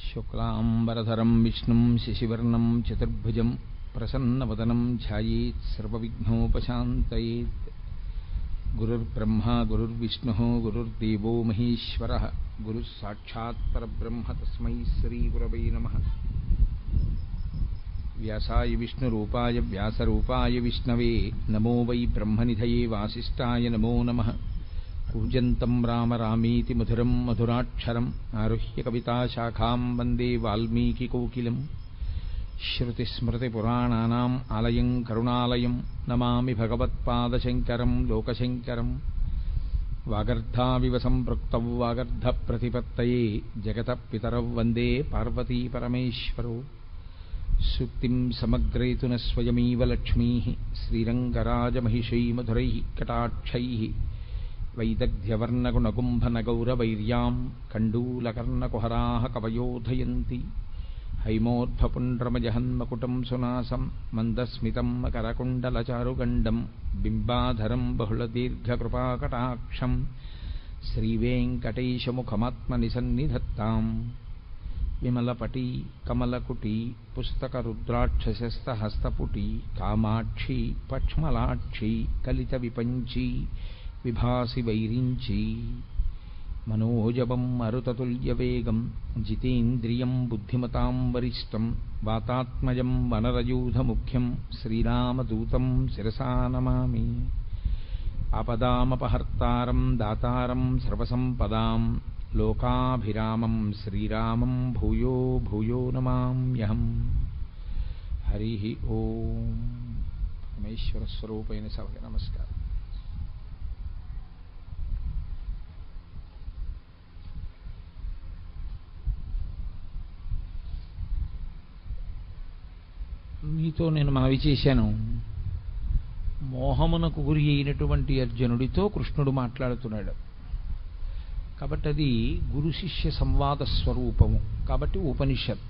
శుక్లాంబరధరం విష్ణుం శశివర్ణం చతుర్భుజం ప్రసన్నవదనం ధ్యాయేత్ సర్వవిఘ్నోపశాంతయేత్ గురుర్బ్రహ్మ గురుర్విష్ణుः గురుర్దేవో మహేశ్వరः గురుः సాక్షాత్ పరబ్రహ్మ తస్మై శ్రీగురవై నమः వ్యాసాయ విష్ణురూపాయ వ్యాసరూపాయ విష్ణవే నమో వై బ్రహ్మనిధయే వాసిష్ఠాయ నమో నమः కూజంతం రామ రామీతి మధురం మధురాక్షరం ఆరుహ్య కవితాశాఖాం వందే వాల్మీకికోకిలం श्रुतिस्मृतिपुराणानाम् आलयम् करुणालयम् नमामि भगवत्पादशङ्करम् लोकशङ्करम् वागर्धाविव सम्पृक्तौ वागर्धप्रतिपत्तये जगतः पितरौ वन्दे पार्वतीपरमेश्वरौ सूक्तिम् समग्रेतु न स्वयमेव लक्ष्मीः श्रीरङ्गराजमहिषैमधुरैः कटाक्षैः वैदग्ध्यवर्णगुणगुम्भनगौरवैर्याम् कण्डूलकर्णकुहराः कवयोधयन्ति हैमोर्ध्वपुण्ड्रमजहन्मकुटं सुनासं मन्दस्मितं मकरकुण्डलचारुगण्डं बिम्बाधरं बहुलदीर्घकृपाकटाक्षं श्रीवेङ्कटेशमुखमात्मनिसन्निधत्ताम् विमलपटी कमलकुटी पुस्तकरुद्राक्षसस्तहस्तपुटी कामाक्षी पक्ष्मलाक्षी कलितविपञ्ची विभासि वैरिञ्ची मनोजवं मरुततुल्यवेगं जितेन्द्रियं बुद्धिमतां वरिष्ठं वातात्मजं वनरयूधमुख्यं श्रीरामदूतं शिरसा नमामि आपदामपहर्तारं दातारं सर्वसम्पदां लोकाभिरामं श्रीरामं भूयो भूयो नमाम्यहम् हरिः ॐ परमेश्वरस्वरूपेण सभके नमस्कारः మీతో నేను మనవి చేశాను మోహమునకు గురి అయినటువంటి అర్జునుడితో కృష్ణుడు మాట్లాడుతున్నాడు కాబట్టి అది గురు శిష్య సంవాద స్వరూపము కాబట్టి ఉపనిషత్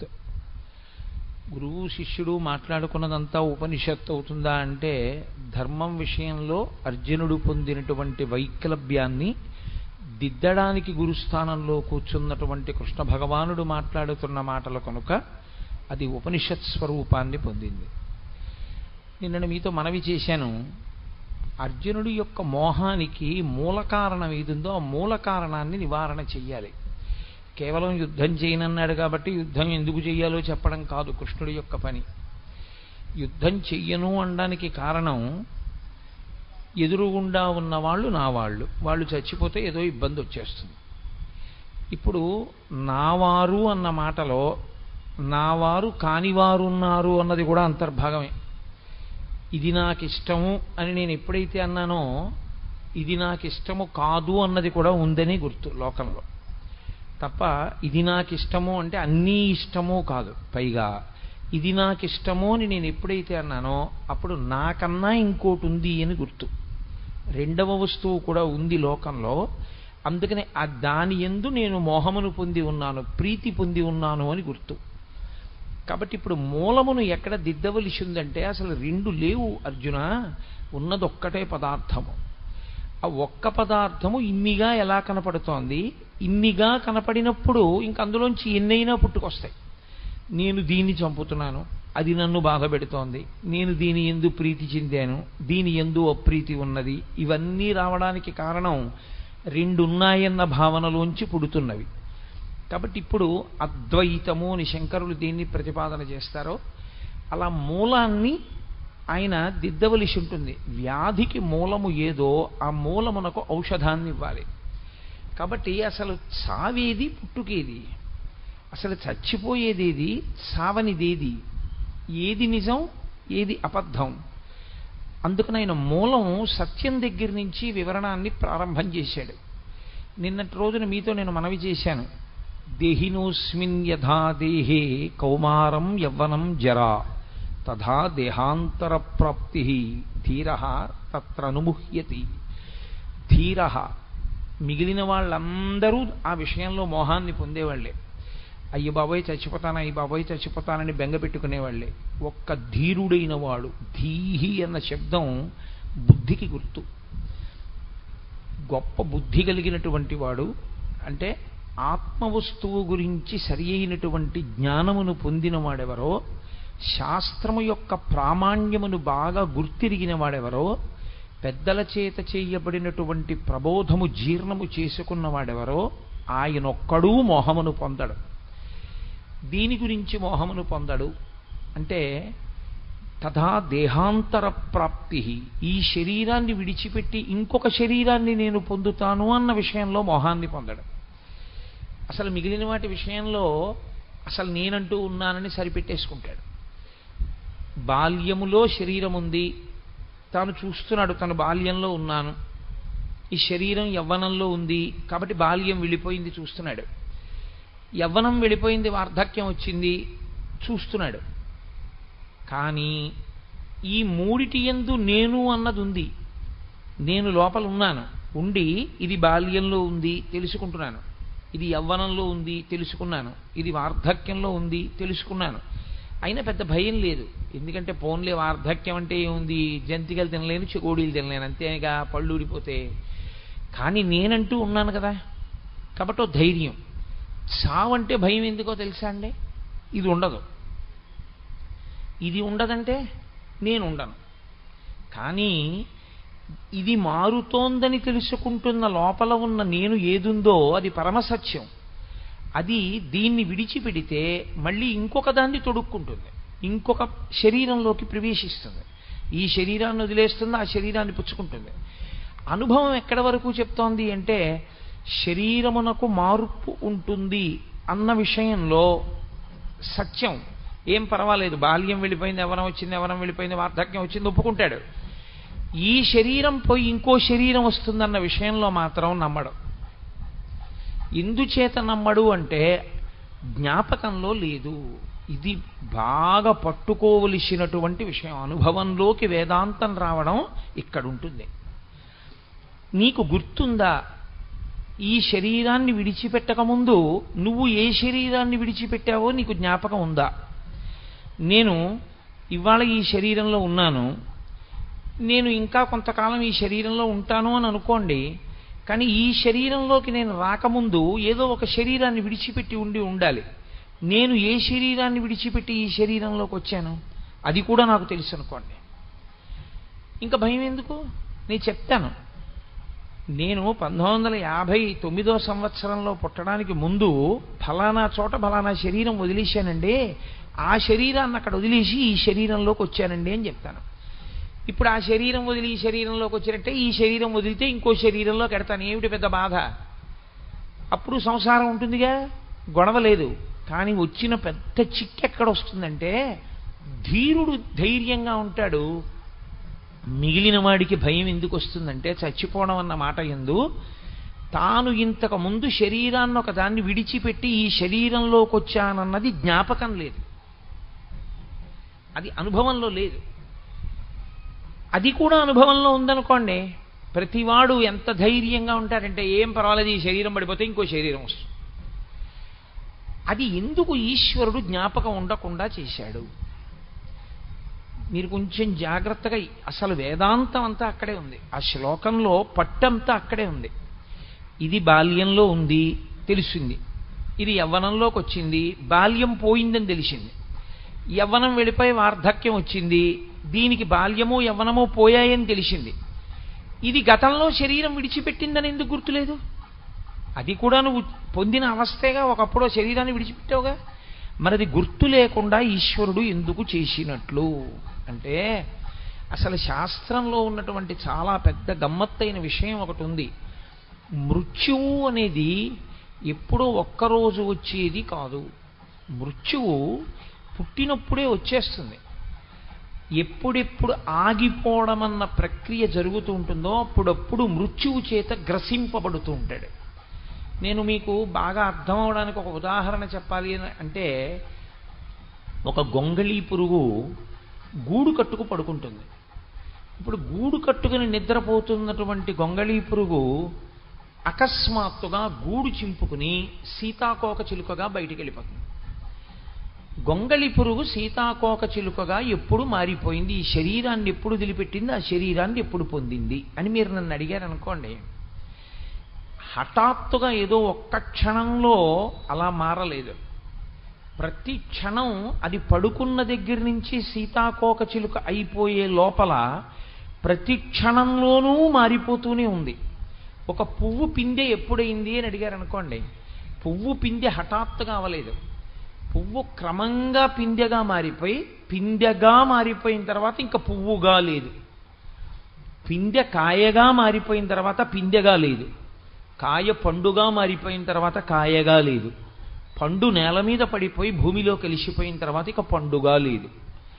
గురువు శిష్యుడు మాట్లాడుకున్నదంతా ఉపనిషత్తు అవుతుందా అంటే ధర్మం విషయంలో అర్జునుడు పొందినటువంటి వైక్లభ్యాన్ని దిద్దడానికి గురుస్థానంలో కూర్చున్నటువంటి కృష్ణ భగవానుడు మాట్లాడుతున్న మాటలు కనుక అది ఉపనిషత్ స్వరూపాన్ని పొందింది నిన్న మీతో మనవి చేశాను అర్జునుడి యొక్క మోహానికి మూల కారణం ఏదుందో ఆ మూల కారణాన్ని నివారణ చెయ్యాలి కేవలం యుద్ధం చేయనన్నాడు కాబట్టి యుద్ధం ఎందుకు చెయ్యాలో చెప్పడం కాదు కృష్ణుడి యొక్క పని యుద్ధం చెయ్యను అనడానికి కారణం ఎదురుగుండా ఉన్న వాళ్ళు నా వాళ్ళు వాళ్ళు చచ్చిపోతే ఏదో ఇబ్బంది వచ్చేస్తుంది ఇప్పుడు నావారు అన్న మాటలో నావారు కానివారున్నారు అన్నది కూడా అంతర్భాగమే ఇది నాకు ఇష్టము అని నేను ఎప్పుడైతే అన్నానో ఇది నాకు ఇష్టము కాదు అన్నది కూడా ఉందని గుర్తు లోకంలో తప్ప ఇది నాకు ఇష్టము అంటే అన్నీ ఇష్టము కాదు పైగా ఇది నాకు ఇష్టము అని నేను ఎప్పుడైతే అన్నానో అప్పుడు నాకన్నా ఇంకోటి ఉంది అని గుర్తు రెండవ వస్తువు కూడా ఉంది లోకంలో అందుకని ఆ దాని ఎందు నేను మోహమును పొంది ఉన్నాను ప్రీతి పొంది ఉన్నాను అని గుర్తు కాబట్టి ఇప్పుడు మూలమును ఎక్కడ దిద్దవలసి ఉందంటే అసలు రెండు లేవు అర్జున ఉన్నది ఒక్కటే పదార్థము ఆ ఒక్క పదార్థము ఇన్నిగా ఎలా కనపడుతోంది ఇన్నిగా కనపడినప్పుడు ఇంక అందులోంచి ఎన్నైనా పుట్టుకొస్తాయి నేను దీన్ని చంపుతున్నాను అది నన్ను బాధ పెడుతోంది నేను దీని ఎందు ప్రీతి చెందాను దీని ఎందు అప్రీతి ఉన్నది ఇవన్నీ రావడానికి కారణం రెండున్నాయన్న భావనలోంచి పుడుతున్నవి కాబట్టి ఇప్పుడు అద్వైతము అని శంకరులు దీన్ని ప్రతిపాదన చేస్తారో అలా మూలాన్ని ఆయన దిద్దవలసి ఉంటుంది వ్యాధికి మూలము ఏదో ఆ మూలమునకు ఔషధాన్ని ఇవ్వాలి కాబట్టి అసలు చావేది పుట్టుకేది అసలు చచ్చిపోయేదేది చావనిదేది ఏది నిజం ఏది అబద్ధం అందుకని ఆయన మూలం సత్యం దగ్గర నుంచి వివరణాన్ని ప్రారంభం చేశాడు నిన్నటి రోజున మీతో నేను మనవి చేశాను దేహినోస్మిన్ యథా దేహే కౌమారం యవ్వనం జరా తథా దేహాంతర ప్రాప్తి ధీర తత్రనుముహ్యతి ధీర మిగిలిన వాళ్ళందరూ ఆ విషయంలో మోహాన్ని పొందేవాళ్లే అయ్యి బాబాయ్ చచ్చిపోతాను అయ్యి బాబాయ్ చచ్చిపోతానని బెంగ పెట్టుకునేవాళ్లే ఒక్క ధీరుడైన వాడు ధీహి అన్న శబ్దం బుద్ధికి గుర్తు గొప్ప బుద్ధి కలిగినటువంటి వాడు అంటే ఆత్మవస్తువు గురించి సరి అయినటువంటి జ్ఞానమును పొందిన వాడెవరో శాస్త్రము యొక్క ప్రామాణ్యమును బాగా గుర్తిరిగిన వాడెవరో పెద్దల చేత చేయబడినటువంటి ప్రబోధము జీర్ణము చేసుకున్న వాడెవరో ఆయనొక్కడూ మోహమును పొందడు దీని గురించి మోహమును పొందడు అంటే తథా దేహాంతర ప్రాప్తి ఈ శరీరాన్ని విడిచిపెట్టి ఇంకొక శరీరాన్ని నేను పొందుతాను అన్న విషయంలో మోహాన్ని పొందడు అసలు మిగిలిన వాటి విషయంలో అసలు నేనంటూ ఉన్నానని సరిపెట్టేసుకుంటాడు బాల్యములో శరీరం ఉంది తాను చూస్తున్నాడు తను బాల్యంలో ఉన్నాను ఈ శరీరం యవ్వనంలో ఉంది కాబట్టి బాల్యం వెళ్ళిపోయింది చూస్తున్నాడు యవ్వనం వెళ్ళిపోయింది వార్ధక్యం వచ్చింది చూస్తున్నాడు కానీ ఈ మూడిటి ఎందు నేను అన్నది ఉంది నేను లోపల ఉన్నాను ఉండి ఇది బాల్యంలో ఉంది తెలుసుకుంటున్నాను ఇది యవ్వనంలో ఉంది తెలుసుకున్నాను ఇది వార్ధక్యంలో ఉంది తెలుసుకున్నాను అయినా పెద్ద భయం లేదు ఎందుకంటే పోన్లే వార్ధక్యం అంటే ఏముంది జంతికలు తినలేను చెకోడీలు తినలేను అంతేగా పళ్ళు ఊడిపోతే కానీ నేనంటూ ఉన్నాను కదా కాబట్టి ఓ ధైర్యం చావంటే భయం ఎందుకో తెలుసా అండి ఇది ఉండదు ఇది ఉండదంటే నేను ఉండను కానీ ఇది మారుతోందని తెలుసుకుంటున్న లోపల ఉన్న నేను ఏదుందో అది పరమసత్యం అది దీన్ని విడిచిపెడితే మళ్ళీ ఇంకొక దాన్ని తొడుక్కుంటుంది ఇంకొక శరీరంలోకి ప్రవేశిస్తుంది ఈ శరీరాన్ని వదిలేస్తుంది ఆ శరీరాన్ని పుచ్చుకుంటుంది అనుభవం ఎక్కడి వరకు చెప్తోంది అంటే శరీరమునకు మార్పు ఉంటుంది అన్న విషయంలో సత్యం ఏం పర్వాలేదు బాల్యం వెళ్ళిపోయింది ఎవరం వచ్చింది ఎవరం వెళ్ళిపోయింది వార్ధక్యం వచ్చింది ఒప్పుకుంటాడు ఈ శరీరం పోయి ఇంకో శరీరం వస్తుందన్న విషయంలో మాత్రం నమ్మడం ఎందుచేత నమ్మడు అంటే జ్ఞాపకంలో లేదు ఇది బాగా పట్టుకోవలసినటువంటి విషయం అనుభవంలోకి వేదాంతం రావడం ఇక్కడ ఉంటుంది నీకు గుర్తుందా ఈ శరీరాన్ని విడిచిపెట్టకముందు నువ్వు ఏ శరీరాన్ని విడిచిపెట్టావో నీకు జ్ఞాపకం ఉందా నేను ఇవాళ ఈ శరీరంలో ఉన్నాను నేను ఇంకా కొంతకాలం ఈ శరీరంలో ఉంటాను అని అనుకోండి కానీ ఈ శరీరంలోకి నేను రాకముందు ఏదో ఒక శరీరాన్ని విడిచిపెట్టి ఉండి ఉండాలి నేను ఏ శరీరాన్ని విడిచిపెట్టి ఈ శరీరంలోకి వచ్చాను అది కూడా నాకు తెలుసు అనుకోండి ఇంకా భయం ఎందుకు నేను చెప్తాను నేను పంతొమ్మిది వందల యాభై తొమ్మిదో సంవత్సరంలో పుట్టడానికి ముందు ఫలానా చోట ఫలానా శరీరం వదిలేశానండి ఆ శరీరాన్ని అక్కడ వదిలేసి ఈ శరీరంలోకి వచ్చానండి అని చెప్తాను ఇప్పుడు ఆ శరీరం వదిలి ఈ శరీరంలోకి వచ్చినట్టే ఈ శరీరం వదిలితే ఇంకో శరీరంలోకి ఎడతాను ఏమిటి పెద్ద బాధ అప్పుడు సంసారం ఉంటుందిగా గొడవ లేదు కానీ వచ్చిన పెద్ద చిక్కు ఎక్కడ వస్తుందంటే ధీరుడు ధైర్యంగా ఉంటాడు మిగిలిన వాడికి భయం ఎందుకు వస్తుందంటే చచ్చిపోవడం అన్న మాట ఎందు తాను ఇంతకు ముందు శరీరాన్ని ఒక దాన్ని విడిచిపెట్టి ఈ శరీరంలోకి వచ్చానన్నది జ్ఞాపకం లేదు అది అనుభవంలో లేదు అది కూడా అనుభవంలో ఉందనుకోండి ప్రతివాడు ఎంత ధైర్యంగా ఉంటాడంటే ఏం పర్వాలేదు ఈ శరీరం పడిపోతే ఇంకో శరీరం వస్తుంది అది ఎందుకు ఈశ్వరుడు జ్ఞాపకం ఉండకుండా చేశాడు మీరు కొంచెం జాగ్రత్తగా అసలు వేదాంతం అంతా అక్కడే ఉంది ఆ శ్లోకంలో పట్టంతా అక్కడే ఉంది ఇది బాల్యంలో ఉంది తెలిసింది ఇది యవ్వనంలోకి వచ్చింది బాల్యం పోయిందని తెలిసింది యవ్వనం వెళ్ళిపోయి వార్ధక్యం వచ్చింది దీనికి బాల్యము యవ్వనము పోయాయని తెలిసింది ఇది గతంలో శరీరం విడిచిపెట్టిందని ఎందుకు గుర్తులేదు అది కూడా నువ్వు పొందిన అవస్థేగా ఒకప్పుడు శరీరాన్ని విడిచిపెట్టావుగా మనది గుర్తు లేకుండా ఈశ్వరుడు ఎందుకు చేసినట్లు అంటే అసలు శాస్త్రంలో ఉన్నటువంటి చాలా పెద్ద గమ్మత్తైన విషయం ఒకటి ఉంది మృత్యువు అనేది ఎప్పుడో ఒక్కరోజు వచ్చేది కాదు మృత్యువు పుట్టినప్పుడే వచ్చేస్తుంది ఎప్పుడెప్పుడు ఆగిపోవడం అన్న ప్రక్రియ జరుగుతూ ఉంటుందో అప్పుడప్పుడు మృత్యువు చేత గ్రసింపబడుతూ ఉంటాడు నేను మీకు బాగా అర్థం అవడానికి ఒక ఉదాహరణ చెప్పాలి అంటే ఒక గొంగళీ పురుగు గూడు కట్టుకు పడుకుంటుంది ఇప్పుడు గూడు కట్టుకుని నిద్రపోతున్నటువంటి గొంగళీ పురుగు అకస్మాత్తుగా గూడు చింపుకుని సీతాకోక చిలుకగా బయటికి వెళ్ళిపోతుంది గొంగళి పురుగు సీతాకోక చిలుకగా ఎప్పుడు మారిపోయింది ఈ శరీరాన్ని ఎప్పుడు వదిలిపెట్టింది ఆ శరీరాన్ని ఎప్పుడు పొందింది అని మీరు నన్ను అడిగారు అనుకోండి హఠాత్తుగా ఏదో ఒక్క క్షణంలో అలా మారలేదు ప్రతి క్షణం అది పడుకున్న దగ్గర నుంచి సీతాకోక చిలుక అయిపోయే లోపల ప్రతి క్షణంలోనూ మారిపోతూనే ఉంది ఒక పువ్వు పిందె ఎప్పుడైంది అని అడిగారు అనుకోండి పువ్వు పిందె హఠాత్తుగా అవ్వలేదు పువ్వు క్రమంగా పిందెగా మారిపోయి పిందెగా మారిపోయిన తర్వాత ఇంకా పువ్వుగా లేదు పిందె కాయగా మారిపోయిన తర్వాత పిందెగా లేదు కాయ పండుగా మారిపోయిన తర్వాత కాయగా లేదు పండు నేల మీద పడిపోయి భూమిలో కలిసిపోయిన తర్వాత ఇక పండుగా లేదు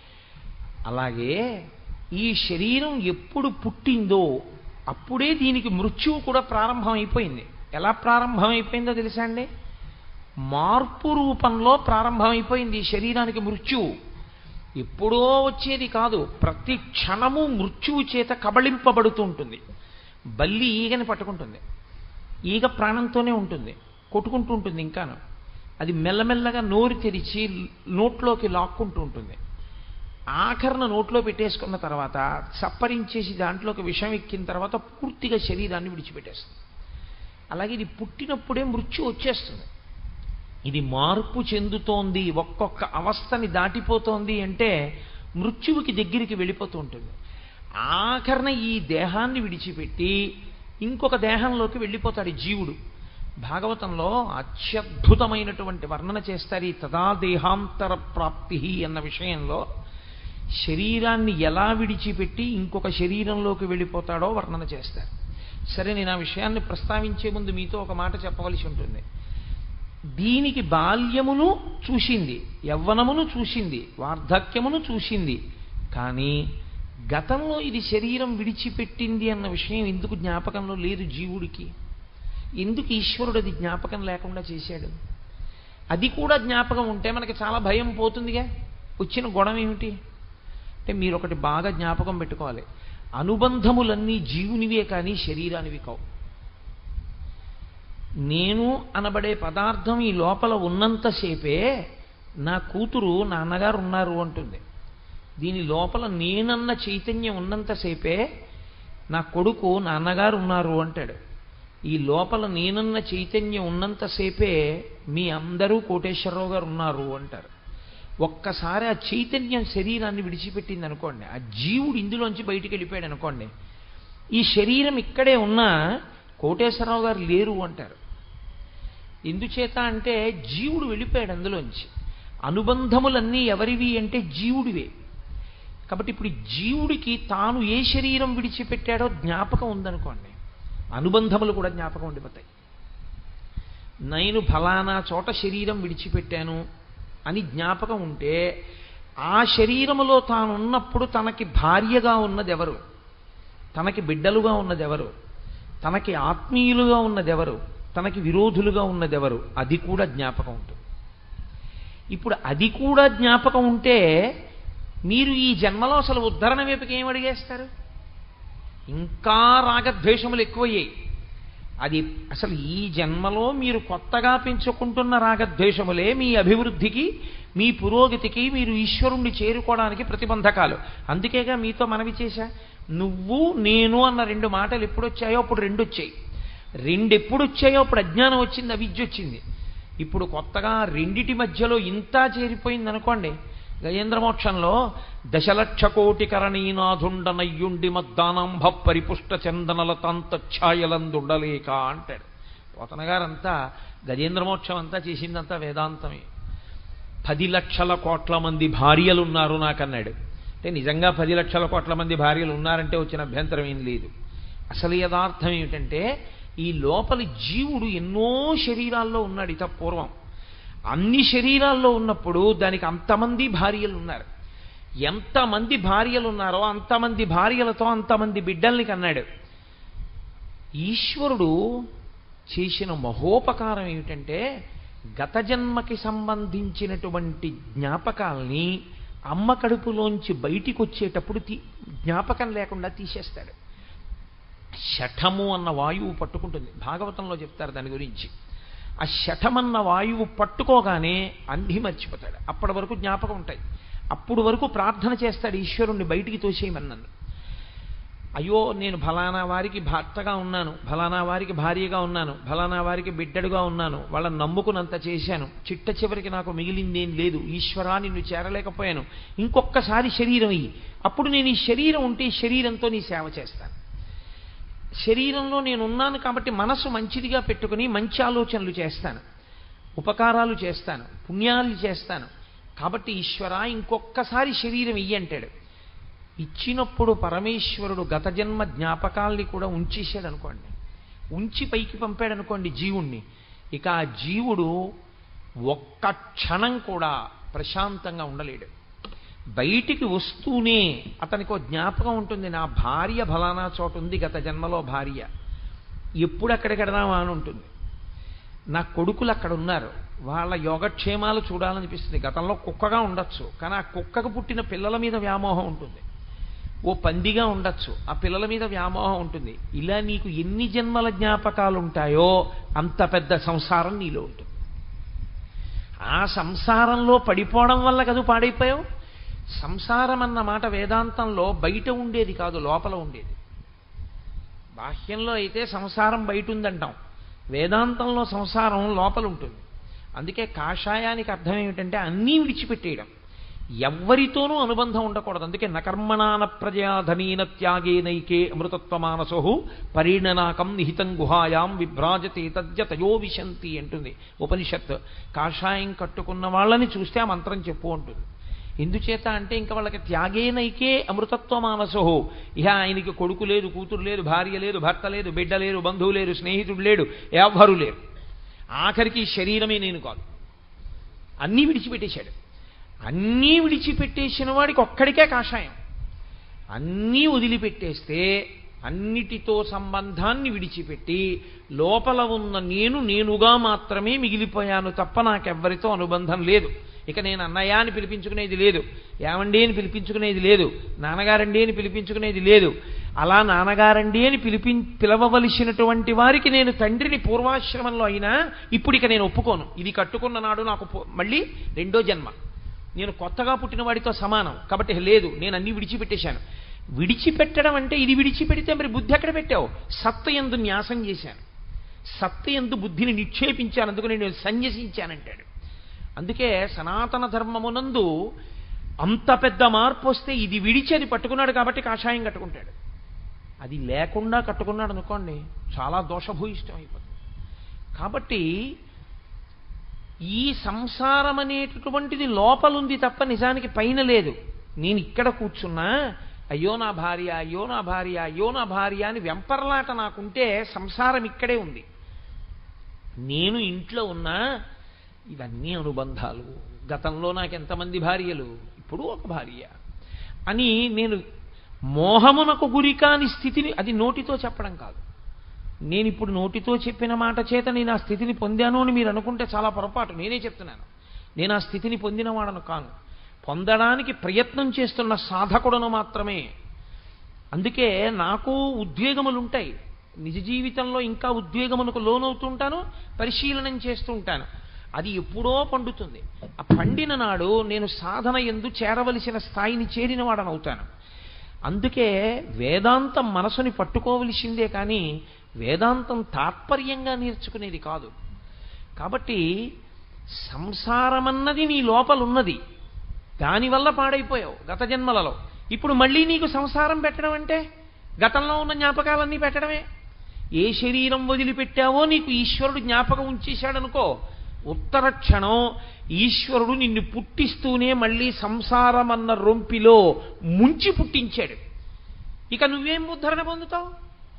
అలాగే ఈ శరీరం ఎప్పుడు పుట్టిందో అప్పుడే దీనికి మృత్యువు కూడా ప్రారంభం అయిపోయింది ఎలా ప్రారంభం అయిపోయిందో తెలుసా అండి మార్పు రూపంలో ప్రారంభమైపోయింది ఈ శరీరానికి మృత్యువు ఎప్పుడో వచ్చేది కాదు ప్రతి క్షణము మృత్యువు చేత కబళింపబడుతూ ఉంటుంది బల్లి ఈగని పట్టుకుంటుంది ఈగ ప్రాణంతోనే ఉంటుంది కొట్టుకుంటూ ఉంటుంది ఇంకాను అది మెల్లమెల్లగా నోరు తెరిచి నోట్లోకి లాక్కుంటూ ఉంటుంది ఆఖరణ నోట్లో పెట్టేసుకున్న తర్వాత సప్పరించేసి దాంట్లోకి విషం ఎక్కిన తర్వాత పూర్తిగా శరీరాన్ని విడిచిపెట్టేస్తుంది అలాగే ఇది పుట్టినప్పుడే మృత్యు వచ్చేస్తుంది ఇది మార్పు చెందుతోంది ఒక్కొక్క అవస్థని దాటిపోతోంది అంటే మృత్యువుకి దగ్గరికి వెళ్ళిపోతూ ఉంటుంది ఆఖరణ ఈ దేహాన్ని విడిచిపెట్టి ఇంకొక దేహంలోకి వెళ్ళిపోతాడు ఈ జీవుడు భాగవతంలో అత్యద్భుతమైనటువంటి వర్ణన చేస్తారు ఈ తదా దేహాంతర ప్రాప్తి అన్న విషయంలో శరీరాన్ని ఎలా విడిచిపెట్టి ఇంకొక శరీరంలోకి వెళ్ళిపోతాడో వర్ణన చేస్తారు సరే నేను ఆ విషయాన్ని ప్రస్తావించే ముందు మీతో ఒక మాట చెప్పవలసి ఉంటుంది దీనికి బాల్యమును చూసింది యవ్వనమును చూసింది వార్ధక్యమును చూసింది కానీ గతంలో ఇది శరీరం విడిచిపెట్టింది అన్న విషయం ఎందుకు జ్ఞాపకంలో లేదు జీవుడికి ఎందుకు ఈశ్వరుడు అది జ్ఞాపకం లేకుండా చేశాడు అది కూడా జ్ఞాపకం ఉంటే మనకి చాలా భయం పోతుందిగా వచ్చిన గొడవ ఏమిటి అంటే మీరు ఒకటి బాగా జ్ఞాపకం పెట్టుకోవాలి అనుబంధములన్నీ జీవునివే కానీ శరీరానివి కావు నేను అనబడే పదార్థం ఈ లోపల ఉన్నంతసేపే నా కూతురు నాన్నగారు ఉన్నారు అంటుంది దీని లోపల నేనన్న చైతన్యం ఉన్నంతసేపే నా కొడుకు నాన్నగారు ఉన్నారు అంటాడు ఈ లోపల నేనన్న చైతన్యం ఉన్నంతసేపే మీ అందరూ కోటేశ్వరరావు గారు ఉన్నారు అంటారు ఒక్కసారి ఆ చైతన్యం శరీరాన్ని విడిచిపెట్టింది అనుకోండి ఆ జీవుడు ఇందులోంచి బయటికి వెళ్ళిపోయాడు అనుకోండి ఈ శరీరం ఇక్కడే ఉన్నా కోటేశ్వరరావు గారు లేరు అంటారు ఎందుచేత అంటే జీవుడు వెళ్ళిపోయాడు అందులోంచి అనుబంధములన్నీ ఎవరివి అంటే జీవుడివే కాబట్టి ఇప్పుడు జీవుడికి తాను ఏ శరీరం విడిచిపెట్టాడో జ్ఞాపకం ఉందనుకోండి అనుబంధములు కూడా జ్ఞాపకం ఉండిపోతాయి నేను ఫలానా చోట శరీరం విడిచిపెట్టాను అని జ్ఞాపకం ఉంటే ఆ శరీరములో తాను ఉన్నప్పుడు తనకి భార్యగా ఉన్నది ఎవరు తనకి బిడ్డలుగా ఉన్నది ఎవరు తనకి ఆత్మీయులుగా ఉన్నది ఎవరు తనకి విరోధులుగా ఉన్నది ఎవరు అది కూడా జ్ఞాపకం ఉంటుంది ఇప్పుడు అది కూడా జ్ఞాపకం ఉంటే మీరు ఈ జన్మలో అసలు ఉద్ధరణ వైపుకి ఏం అడిగేస్తారు ఇంకా రాగద్వేషములు ఎక్కువయ్యాయి అది అసలు ఈ జన్మలో మీరు కొత్తగా పెంచుకుంటున్న రాగద్వేషములే మీ అభివృద్ధికి మీ పురోగతికి మీరు ఈశ్వరుణ్ణి చేరుకోవడానికి ప్రతిబంధకాలు అందుకేగా మీతో మనవి చేశా నువ్వు నేను అన్న రెండు మాటలు ఎప్పుడు వచ్చాయో అప్పుడు రెండు వచ్చాయి రెండు ఎప్పుడు వచ్చాయో అప్పుడు అజ్ఞానం వచ్చింది అవిద్య వచ్చింది ఇప్పుడు కొత్తగా రెండిటి మధ్యలో ఇంత చేరిపోయింది అనుకోండి గజేంద్రమోక్షంలో దశలక్ష కోటి కరణీనాథుండ నయ్యుండి మద్దానంభ పరిపుష్ట చందనల తంతఛాయలందుండలేక అంటాడు పోతన గారంతా గజేంద్రమోక్షం అంతా చేసిందంతా వేదాంతమే పది లక్షల కోట్ల మంది భార్యలు ఉన్నారు నాకన్నాడు అంటే నిజంగా పది లక్షల కోట్ల మంది భార్యలు ఉన్నారంటే వచ్చిన అభ్యంతరం ఏం లేదు అసలు యథార్థం ఏమిటంటే ఈ లోపలి జీవుడు ఎన్నో శరీరాల్లో ఉన్నాడు ఇత పూర్వం అన్ని శరీరాల్లో ఉన్నప్పుడు దానికి అంతమంది భార్యలు ఉన్నారు ఎంతమంది భార్యలు ఉన్నారో అంతమంది భార్యలతో అంతమంది బిడ్డల్ని కన్నాడు ఈశ్వరుడు చేసిన మహోపకారం ఏమిటంటే గత జన్మకి సంబంధించినటువంటి జ్ఞాపకాల్ని అమ్మ కడుపులోంచి బయటికి వచ్చేటప్పుడు తీ జ్ఞాపకం లేకుండా తీసేస్తాడు శఠము అన్న వాయువు పట్టుకుంటుంది భాగవతంలో చెప్తారు దాని గురించి ఆ శఠమన్న వాయువు పట్టుకోగానే అన్ని మర్చిపోతాడు అప్పటి వరకు జ్ఞాపకం ఉంటాయి అప్పుడు వరకు ప్రార్థన చేస్తాడు ఈశ్వరుణ్ణి బయటికి తోసేయమన్నాను అయ్యో నేను ఫలానా వారికి భర్తగా ఉన్నాను ఫలానా వారికి భార్యగా ఉన్నాను ఫలానా వారికి బిడ్డడుగా ఉన్నాను వాళ్ళని నమ్ముకున్నంత చేశాను చిట్ట చివరికి నాకు మిగిలిందేం లేదు ఈశ్వరా నిన్ను చేరలేకపోయాను ఇంకొక్కసారి శరీరం ఇయ్యి అప్పుడు నేను ఈ శరీరం ఉంటే ఈ శరీరంతో నీ సేవ చేస్తాను శరీరంలో నేను ఉన్నాను కాబట్టి మనసు మంచిదిగా పెట్టుకుని మంచి ఆలోచనలు చేస్తాను ఉపకారాలు చేస్తాను పుణ్యాలు చేస్తాను కాబట్టి ఈశ్వర ఇంకొక్కసారి శరీరం ఇయ్యి అంటాడు ఇచ్చినప్పుడు పరమేశ్వరుడు గత జన్మ జ్ఞాపకాల్ని కూడా ఉంచేశాడు అనుకోండి ఉంచి పైకి పంపాడు అనుకోండి జీవుణ్ణి ఇక ఆ జీవుడు ఒక్క క్షణం కూడా ప్రశాంతంగా ఉండలేడు బయటికి వస్తూనే అతనికి ఒక జ్ఞాపకం ఉంటుంది నా భార్య ఫలానా చోట ఉంది గత జన్మలో భార్య ఎప్పుడు అక్కడికి వెడదామా అని ఉంటుంది నా కొడుకులు అక్కడ ఉన్నారు వాళ్ళ యోగక్షేమాలు చూడాలనిపిస్తుంది గతంలో కుక్కగా ఉండొచ్చు కానీ ఆ కుక్కకు పుట్టిన పిల్లల మీద వ్యామోహం ఉంటుంది ఓ పందిగా ఉండొచ్చు ఆ పిల్లల మీద వ్యామోహం ఉంటుంది ఇలా నీకు ఎన్ని జన్మల జ్ఞాపకాలు ఉంటాయో అంత పెద్ద సంసారం నీలో ఉంటుంది ఆ సంసారంలో పడిపోవడం వల్ల కదూ పాడైపోయావు సంసారం అన్న మాట వేదాంతంలో బయట ఉండేది కాదు లోపల ఉండేది బాహ్యంలో అయితే సంసారం బయట ఉందంటాం వేదాంతంలో సంసారం లోపల ఉంటుంది అందుకే కాషాయానికి అర్థం ఏమిటంటే అన్నీ విడిచిపెట్టేయడం ఎవ్వరితోనూ అనుబంధం ఉండకూడదు అందుకే నకర్మణాన ప్రజాధనీన త్యాగేనైకే అమృతత్వమానసో పరిణనాకం నిహితం గుహాయాం విభ్రాజతే తద్య తయో విశంతి అంటుంది ఉపనిషత్ కాషాయం కట్టుకున్న వాళ్ళని చూస్తే ఆ మంత్రం చెప్పు అంటుంది ఎందుచేత అంటే ఇంకా వాళ్ళకి త్యాగేనైకే అమృతత్వ మానసో ఇహ ఆయనకి కొడుకు లేదు కూతురు లేదు భార్య లేదు భర్త లేదు బిడ్డ లేరు బంధువు లేరు స్నేహితుడు లేడు ఎవ్వరు లేరు ఆఖరికి ఈ శరీరమే నేను కాదు అన్నీ విడిచిపెట్టేశాడు అన్నీ విడిచిపెట్టేసిన వాడికి ఒక్కడికే కాషాయం అన్నీ వదిలిపెట్టేస్తే అన్నిటితో సంబంధాన్ని విడిచిపెట్టి లోపల ఉన్న నేను నేనుగా మాత్రమే మిగిలిపోయాను తప్ప నాకెవ్వరితో అనుబంధం లేదు ఇక నేను అన్నయ్య అని పిలిపించుకునేది లేదు ఏమండి అని పిలిపించుకునేది లేదు నాన్నగారండి అని పిలిపించుకునేది లేదు అలా నాన్నగారండి అని పిలిపి పిలవవలసినటువంటి వారికి నేను తండ్రిని పూర్వాశ్రమంలో అయినా ఇప్పుడు ఇక నేను ఒప్పుకోను ఇది కట్టుకున్న నాడు నాకు పో- మళ్ళీ రెండో జన్మ నేను కొత్తగా పుట్టిన వాడితో సమానం కాబట్టి లేదు నేను అన్ని విడిచిపెట్టేశాను విడిచిపెట్టడం అంటే ఇది విడిచిపెడితే మరి బుద్ధి ఎక్కడ పెట్టావు సత్త ఎందు న్యాసం చేశాను సత్త ఎందు బుద్ధిని నిక్షేపించాను అందుకు నేను సన్యసించానంటాడు అందుకే సనాతన ధర్మమునందు అంత పెద్ద మార్పు వస్తే ఇది విడిచి అది పట్టుకున్నాడు కాబట్టి కాషాయం కట్టుకుంటాడు అది లేకుండా కట్టుకున్నాడు అనుకోండి చాలా దోషభూయిష్టం అయిపోతుంది కాబట్టి ఈ సంసారం అనేటటువంటిది లోపలుంది తప్ప నిజానికి పైన లేదు నేను ఇక్కడ కూర్చున్నా అయ్యో నా భార్య అయ్యో నా భార్య అయ్యో నా భార్య అని వెంపర్లాట నాకుంటే సంసారం ఇక్కడే ఉంది నేను ఇంట్లో ఉన్నా ఇవన్నీ అనుబంధాలు గతంలో నాకు ఎంతమంది భార్యలు ఇప్పుడు ఒక భార్య అని నేను మోహమునకు గురి కాని స్థితిని అది నోటితో చెప్పడం కాదు నేను ఇప్పుడు నోటితో చెప్పిన మాట చేత నేను ఆ స్థితిని పొందాను అని మీరు అనుకుంటే చాలా పొరపాటు నేనే చెప్తున్నాను నేను ఆ స్థితిని పొందినవాడను కాను పొందడానికి ప్రయత్నం చేస్తున్న సాధకుడను మాత్రమే అందుకే నాకు ఉద్వేగములు ఉంటాయి నిజ జీవితంలో ఇంకా ఉద్వేగమునకు లోనవుతుంటాను పరిశీలనం చేస్తూ ఉంటాను అది ఎప్పుడో పండుతుంది ఆ పండిన నాడు నేను సాధన ఎందు చేరవలసిన స్థాయిని చేరిన వాడనవుతాను అందుకే వేదాంతం మనసుని పట్టుకోవలసిందే కానీ వేదాంతం తాత్పర్యంగా నేర్చుకునేది కాదు కాబట్టి సంసారమన్నది నీ లోపలున్నది దానివల్ల పాడైపోయావు గత జన్మలలో ఇప్పుడు మళ్ళీ నీకు సంసారం పెట్టడం అంటే గతంలో ఉన్న జ్ఞాపకాలన్నీ పెట్టడమే ఏ శరీరం వదిలిపెట్టావో నీకు ఈశ్వరుడు జ్ఞాపకం ఉంచేశాడనుకో ఉత్తర క్షణం ఈశ్వరుడు నిన్ను పుట్టిస్తూనే మళ్ళీ సంసారం అన్న రొంపిలో ముంచి పుట్టించాడు ఇక నువ్వేం ఉద్ధరణ పొందుతావు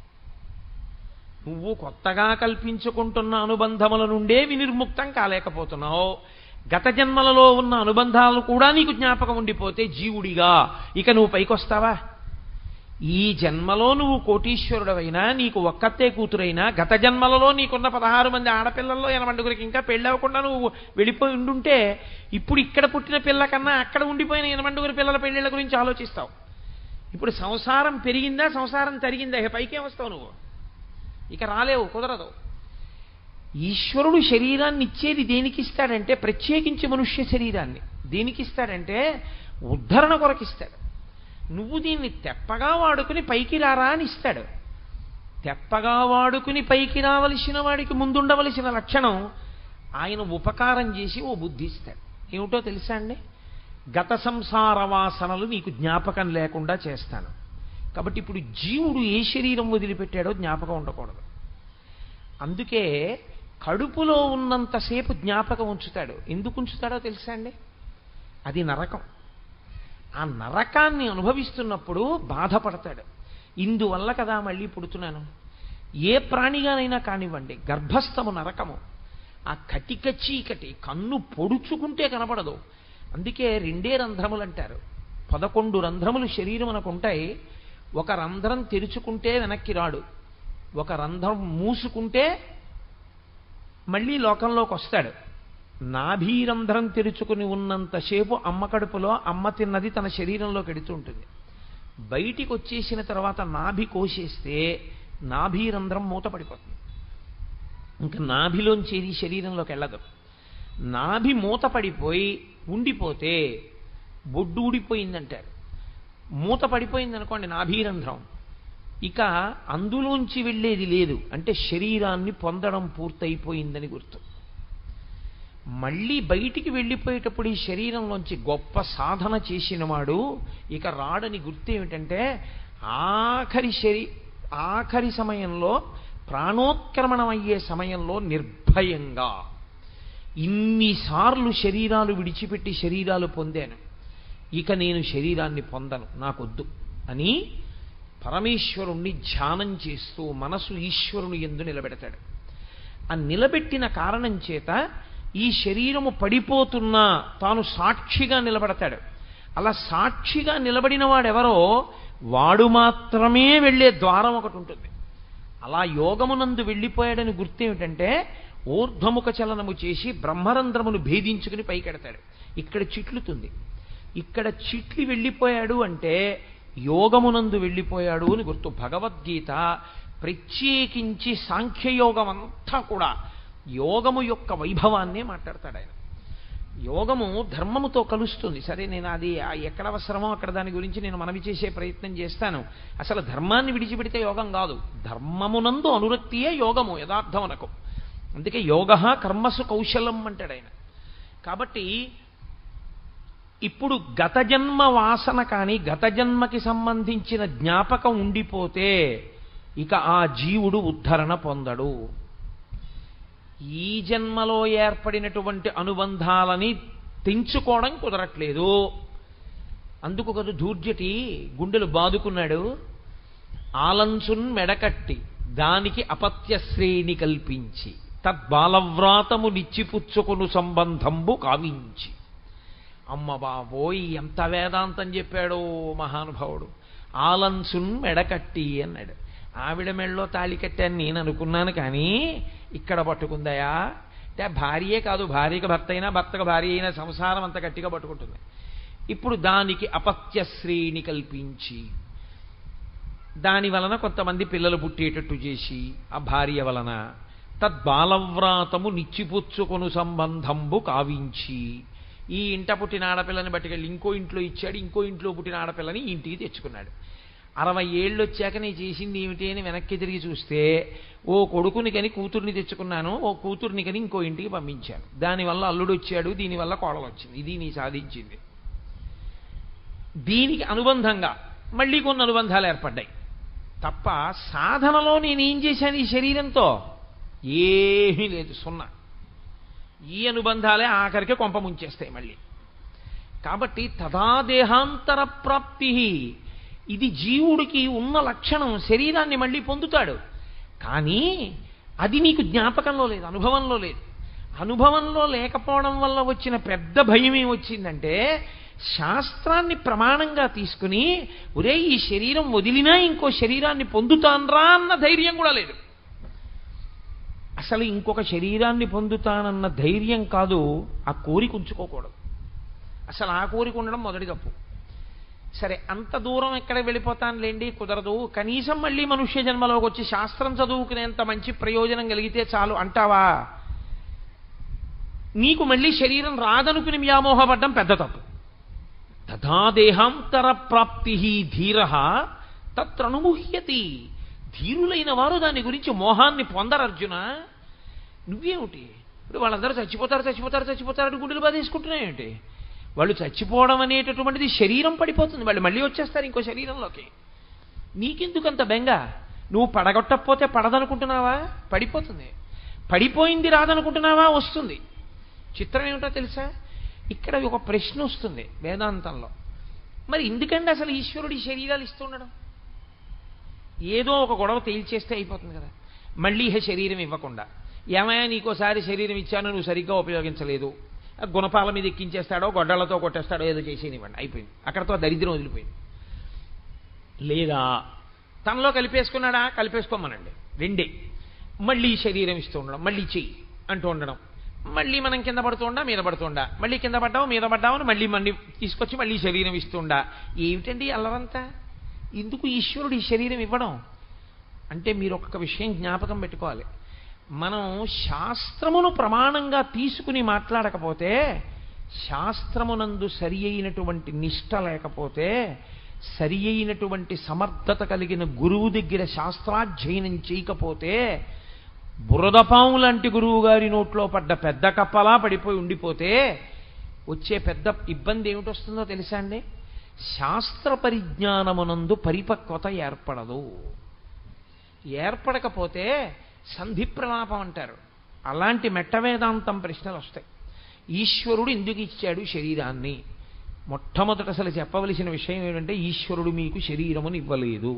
నువ్వు కొత్తగా కల్పించుకుంటున్న అనుబంధముల నుండే వినిర్ముక్తం కాలేకపోతున్నావు గత జన్మలలో ఉన్న అనుబంధాలు కూడా నీకు జ్ఞాపకం ఉండిపోతే జీవుడిగా ఇక నువ్వు పైకొస్తావా ఈ జన్మలో నువ్వు కోటీశ్వరుడవైనా నీకు ఒక్కతే కూతురైనా గత జన్మలలో నీకున్న పదహారు మంది ఆడపిల్లల్లో ఎనమండుగురికి ఇంకా పెళ్ళవకుండా నువ్వు వెళ్ళిపోయి ఉండుంటే ఇప్పుడు ఇక్కడ పుట్టిన పిల్ల కన్నా అక్కడ ఉండిపోయిన ఎనమండుగురి పిల్లల పెళ్ళిళ్ళ గురించి ఆలోచిస్తావు ఇప్పుడు సంసారం పెరిగిందా సంసారం తరిగిందా ఇక పైకే వస్తావు నువ్వు ఇక రాలేవు కుదరదు ఈశ్వరుడు శరీరాన్ని ఇచ్చేది దేనికి ఇస్తాడంటే ప్రత్యేకించి మనుష్య శరీరాన్ని దేనికి ఇస్తాడంటే ఉద్ధరణ కొరకిస్తాడు నువ్వు దీన్ని తెప్పగా వాడుకుని పైకి రారా అని ఇస్తాడు తెప్పగా వాడుకుని పైకి రావలసిన వాడికి ముందుండవలసిన లక్షణం ఆయన ఉపకారం చేసి ఓ బుద్ధి ఇస్తాడు ఏమిటో తెలుసా అండి గత సంసార వాసనలు నీకు జ్ఞాపకం లేకుండా చేస్తాను కాబట్టి ఇప్పుడు జీవుడు ఏ శరీరం వదిలిపెట్టాడో జ్ఞాపకం ఉండకూడదు అందుకే కడుపులో ఉన్నంతసేపు జ్ఞాపకం ఉంచుతాడు ఎందుకు ఉంచుతాడో తెలుసా అండి అది నరకం ఆ నరకాన్ని అనుభవిస్తున్నప్పుడు బాధపడతాడు ఇందువల్ల కదా మళ్ళీ పుడుతున్నాను ఏ ప్రాణిగానైనా కానివ్వండి గర్భస్థము నరకము ఆ కటిక చీకటి కన్ను పొడుచుకుంటే కనపడదు అందుకే రెండే రంధ్రములు అంటారు పదకొండు రంధ్రములు శరీరం మనకు ఉంటాయి ఒక రంధ్రం తెరుచుకుంటే వెనక్కి రాడు ఒక రంధ్రం మూసుకుంటే మళ్ళీ లోకంలోకి వస్తాడు నాభీరంధ్రం తెరుచుకుని ఉన్నంతసేపు అమ్మ కడుపులో అమ్మ తిన్నది తన శరీరంలోకి ఎడుతుంటుంది బయటికి వచ్చేసిన తర్వాత నాభి కోసేస్తే నాభీరంధ్రం మూతపడిపోతుంది ఇంకా నాభిలోంచి ఏది శరీరంలోకి వెళ్ళదు నాభి మూత పడిపోయి ఉండిపోతే బొడ్డు ఊడిపోయిందంటారు మూత పడిపోయింది అనుకోండి నాభీరంధ్రం ఇక అందులోంచి వెళ్ళేది లేదు అంటే శరీరాన్ని పొందడం పూర్తయిపోయిందని గుర్తు మళ్ళీ బయటికి వెళ్ళిపోయేటప్పుడు ఈ శరీరంలోంచి గొప్ప సాధన చేసినవాడు ఇక రాడని గుర్తు ఏమిటంటే ఆఖరి శరీ ఆఖరి సమయంలో ప్రాణోత్క్రమణం అయ్యే సమయంలో నిర్భయంగా ఇన్నిసార్లు శరీరాలు విడిచిపెట్టి శరీరాలు పొందాను ఇక నేను శరీరాన్ని పొందను నాకొద్దు అని పరమేశ్వరుణ్ణి ధ్యానం చేస్తూ మనసు ఈశ్వరుని ఎందు నిలబెడతాడు ఆ నిలబెట్టిన కారణం చేత ఈ శరీరము పడిపోతున్నా తాను సాక్షిగా నిలబడతాడు అలా సాక్షిగా నిలబడిన వాడెవరో వాడు మాత్రమే వెళ్ళే ద్వారం ఒకటి ఉంటుంది అలా యోగమునందు వెళ్ళిపోయాడని గుర్తేమిటంటే ఊర్ధ్వముఖ చలనము చేసి బ్రహ్మరంధ్రమును భేదించుకుని పైకెడతాడు ఇక్కడ చిట్లుతుంది ఇక్కడ చిట్లి వెళ్ళిపోయాడు అంటే యోగమునందు వెళ్ళిపోయాడు అని గుర్తు భగవద్గీత ప్రత్యేకించి సాంఖ్యయోగం అంతా కూడా యోగము యొక్క వైభవాన్నే మాట్లాడతాడు ఆయన యోగము ధర్మముతో కలుస్తుంది సరే నేను అది ఆ ఎక్కడ అవసరమో అక్కడ దాని గురించి నేను మనవి చేసే ప్రయత్నం చేస్తాను అసలు ధర్మాన్ని విడిచిపెడితే యోగం కాదు ధర్మమునందు అనురక్తియే యోగము యథార్థమునకు అందుకే యోగ కర్మసు కౌశలం అంటాడు ఆయన కాబట్టి ఇప్పుడు గత జన్మ వాసన కానీ గత జన్మకి సంబంధించిన జ్ఞాపకం ఉండిపోతే ఇక ఆ జీవుడు ఉద్ధరణ పొందడు ఈ జన్మలో ఏర్పడినటువంటి అనుబంధాలని తెంచుకోవడం కుదరట్లేదు అందుకు కదా దూర్జటి గుండెలు బాదుకున్నాడు ఆలంచున్ మెడకట్టి దానికి అపత్య శ్రేణి కల్పించి తద్బాలవ్రాతము నిచ్చిపుచ్చుకొను సంబంధంబు కావించి అమ్మ బాబోయ్ ఎంత వేదాంతం చెప్పాడో మహానుభావుడు ఆలంసున్ మెడకట్టి అన్నాడు ఆవిడ మెళ్ళలో తాళి కట్టాను నేను అనుకున్నాను కానీ ఇక్కడ పట్టుకుందయా అంటే భార్యే కాదు భార్యకి భర్త అయినా భర్తకు భార్య అయినా సంసారం అంత గట్టిగా పట్టుకుంటుంది ఇప్పుడు దానికి అపత్య శ్రేణి కల్పించి దాని వలన కొంతమంది పిల్లలు పుట్టేటట్టు చేసి ఆ భార్య వలన తద్బాలవ్రాతము నిచ్చిపుచ్చుకొను సంబంధంబు కావించి ఈ ఇంట పుట్టిన ఆడపిల్లని బట్టుకెళ్ళి ఇంకో ఇంట్లో ఇచ్చాడు ఇంకో ఇంట్లో పుట్టిన ఆడపిల్లని ఈ ఇంటికి తెచ్చుకున్నాడు అరవై ఏళ్ళు వచ్చాక నేను చేసింది ఏమిటి అని వెనక్కి తిరిగి చూస్తే ఓ కొడుకుని కని కూతుర్ని తెచ్చుకున్నాను ఓ కూతుర్ని కని ఇంకో ఇంటికి పంపించాను దానివల్ల అల్లుడు వచ్చాడు దీనివల్ల కోడలు వచ్చింది ఇది నీ సాధించింది దీనికి అనుబంధంగా మళ్ళీ కొన్ని అనుబంధాలు ఏర్పడ్డాయి తప్ప సాధనలో నేనేం చేశాను ఈ శరీరంతో ఏమీ లేదు సున్నా ఈ అనుబంధాలే ఆఖరికి కొంప ముంచేస్తాయి మళ్ళీ కాబట్టి తదా దేహాంతర ప్రాప్తి ఇది జీవుడికి ఉన్న లక్షణం శరీరాన్ని మళ్ళీ పొందుతాడు కానీ అది నీకు జ్ఞాపకంలో లేదు అనుభవంలో లేదు అనుభవంలో లేకపోవడం వల్ల వచ్చిన పెద్ద భయం ఏమొచ్చిందంటే శాస్త్రాన్ని ప్రమాణంగా తీసుకుని ఒరే ఈ శరీరం వదిలినా ఇంకో శరీరాన్ని పొందుతాన్రా అన్న ధైర్యం కూడా లేదు అసలు ఇంకొక శరీరాన్ని పొందుతానన్న ధైర్యం కాదు ఆ కోరిక ఉంచుకోకూడదు అసలు ఆ కోరిక ఉండడం మొదటి తప్పు సరే అంత దూరం ఎక్కడ వెళ్ళిపోతానులేండి కుదరదు కనీసం మళ్ళీ మనుష్య జన్మలోకి వచ్చి శాస్త్రం చదువుకునేంత మంచి ప్రయోజనం కలిగితే చాలు అంటావా నీకు మళ్ళీ శరీరం రాదనుకుని వ్యామోహపడ్డం పెద్ద తప్పు యథా దేహాంతర ప్రాప్తి ధీర తత్రనుముహ్యతి ధీరులైన వారు దాని గురించి మోహాన్ని పొందరు అర్జున నువ్వేమిటి ఇప్పుడు వాళ్ళందరూ చచ్చిపోతారు చచ్చిపోతారు చచ్చిపోతారు అని గుండెలు బాధేసుకుంటున్నాయేంటి వాళ్ళు చచ్చిపోవడం అనేటటువంటిది శరీరం పడిపోతుంది వాళ్ళు మళ్ళీ వచ్చేస్తారు ఇంకో శరీరంలోకి నీకెందుకంత బెంగ నువ్వు పడగొట్టకపోతే పడదనుకుంటున్నావా పడిపోతుంది పడిపోయింది రాదనుకుంటున్నావా వస్తుంది చిత్రం ఏమిటో తెలుసా ఇక్కడ ఒక ప్రశ్న వస్తుంది వేదాంతంలో మరి ఎందుకండి అసలు ఈశ్వరుడి శరీరాలు ఇస్తుండడం ఏదో ఒక గొడవ తేల్చేస్తే అయిపోతుంది కదా మళ్ళీ ఇహ శరీరం ఇవ్వకుండా ఏమయ్యా నీకోసారి శరీరం ఇచ్చాను నువ్వు సరిగ్గా ఉపయోగించలేదు ఆ గుణపాల మీద ఎక్కించేస్తాడో గొడ్డలతో కొట్టేస్తాడో ఏదో చేసేనివ్వండి అయిపోయింది అక్కడతో దరిద్రం వదిలిపోయింది లేదా తనలో కలిపేసుకున్నాడా కలిపేసుకోమనండి రెండే మళ్ళీ శరీరం ఇస్తూ ఉండడం మళ్ళీ చెయ్యి అంటూ ఉండడం మళ్ళీ మనం కింద పడుతుండా మీద పడుతుండా మళ్ళీ కింద పడ్డాము మీద పడ్డామని మళ్ళీ మళ్ళీ తీసుకొచ్చి మళ్ళీ శరీరం ఇస్తుండా ఏమిటండి అల్లరంతా ఎందుకు ఈశ్వరుడు ఈ శరీరం ఇవ్వడం అంటే మీరు ఒక్క విషయం జ్ఞాపకం పెట్టుకోవాలి మనం శాస్త్రమును ప్రమాణంగా తీసుకుని మాట్లాడకపోతే శాస్త్రమునందు సరి అయినటువంటి నిష్ట లేకపోతే సరి అయినటువంటి సమర్థత కలిగిన గురువు దగ్గర శాస్త్రాధ్యయనం చేయకపోతే బురదపాము లాంటి గురువు గారి నోట్లో పడ్డ పెద్ద కప్పలా పడిపోయి ఉండిపోతే వచ్చే పెద్ద ఇబ్బంది ఏమిటి వస్తుందో తెలుసా అండి శాస్త్ర పరిజ్ఞానమునందు పరిపక్వత ఏర్పడదు ఏర్పడకపోతే సంధి ప్రలాపం అంటారు అలాంటి మెట్ట వేదాంతం ప్రశ్నలు వస్తాయి ఈశ్వరుడు ఎందుకు ఇచ్చాడు శరీరాన్ని మొట్టమొదట అసలు చెప్పవలసిన విషయం ఏమిటంటే ఈశ్వరుడు మీకు శరీరమును ఇవ్వలేదు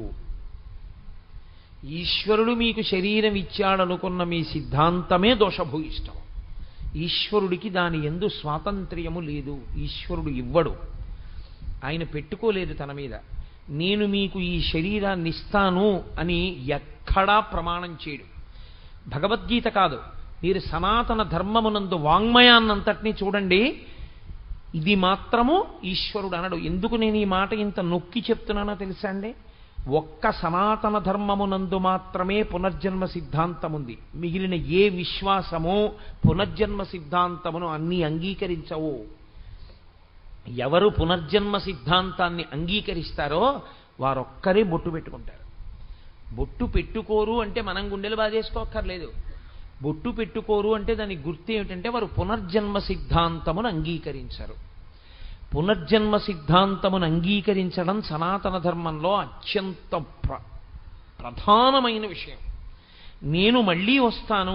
ఈశ్వరుడు మీకు శరీరం ఇచ్చాడనుకున్న మీ సిద్ధాంతమే దోషభూయిష్టం ఈశ్వరుడికి దాని ఎందు స్వాతంత్ర్యము లేదు ఈశ్వరుడు ఇవ్వడు ఆయన పెట్టుకోలేదు తన మీద నేను మీకు ఈ శరీరాన్ని ఇస్తాను అని ఎక్కడా ప్రమాణం చేయడు భగవద్గీత కాదు మీరు సనాతన ధర్మమునందు వాంగ్మయాన్నంతటినీ చూడండి ఇది మాత్రము ఈశ్వరుడు అనడు ఎందుకు నేను ఈ మాట ఇంత నొక్కి చెప్తున్నానో తెలుసా అండి ఒక్క సనాతన ధర్మమునందు మాత్రమే పునర్జన్మ సిద్ధాంతం ఉంది మిగిలిన ఏ విశ్వాసము పునర్జన్మ సిద్ధాంతమును అన్ని అంగీకరించవు ఎవరు పునర్జన్మ సిద్ధాంతాన్ని అంగీకరిస్తారో వారొక్కరే బొట్టు పెట్టుకుంటారు బొట్టు పెట్టుకోరు అంటే మనం గుండెలు బాధేసుకోక్కర్లేదు బొట్టు పెట్టుకోరు అంటే దానికి గుర్తు ఏమిటంటే వారు పునర్జన్మ సిద్ధాంతమును అంగీకరించరు పునర్జన్మ సిద్ధాంతమును అంగీకరించడం సనాతన ధర్మంలో అత్యంత ప్ర ప్రధానమైన విషయం నేను మళ్ళీ వస్తాను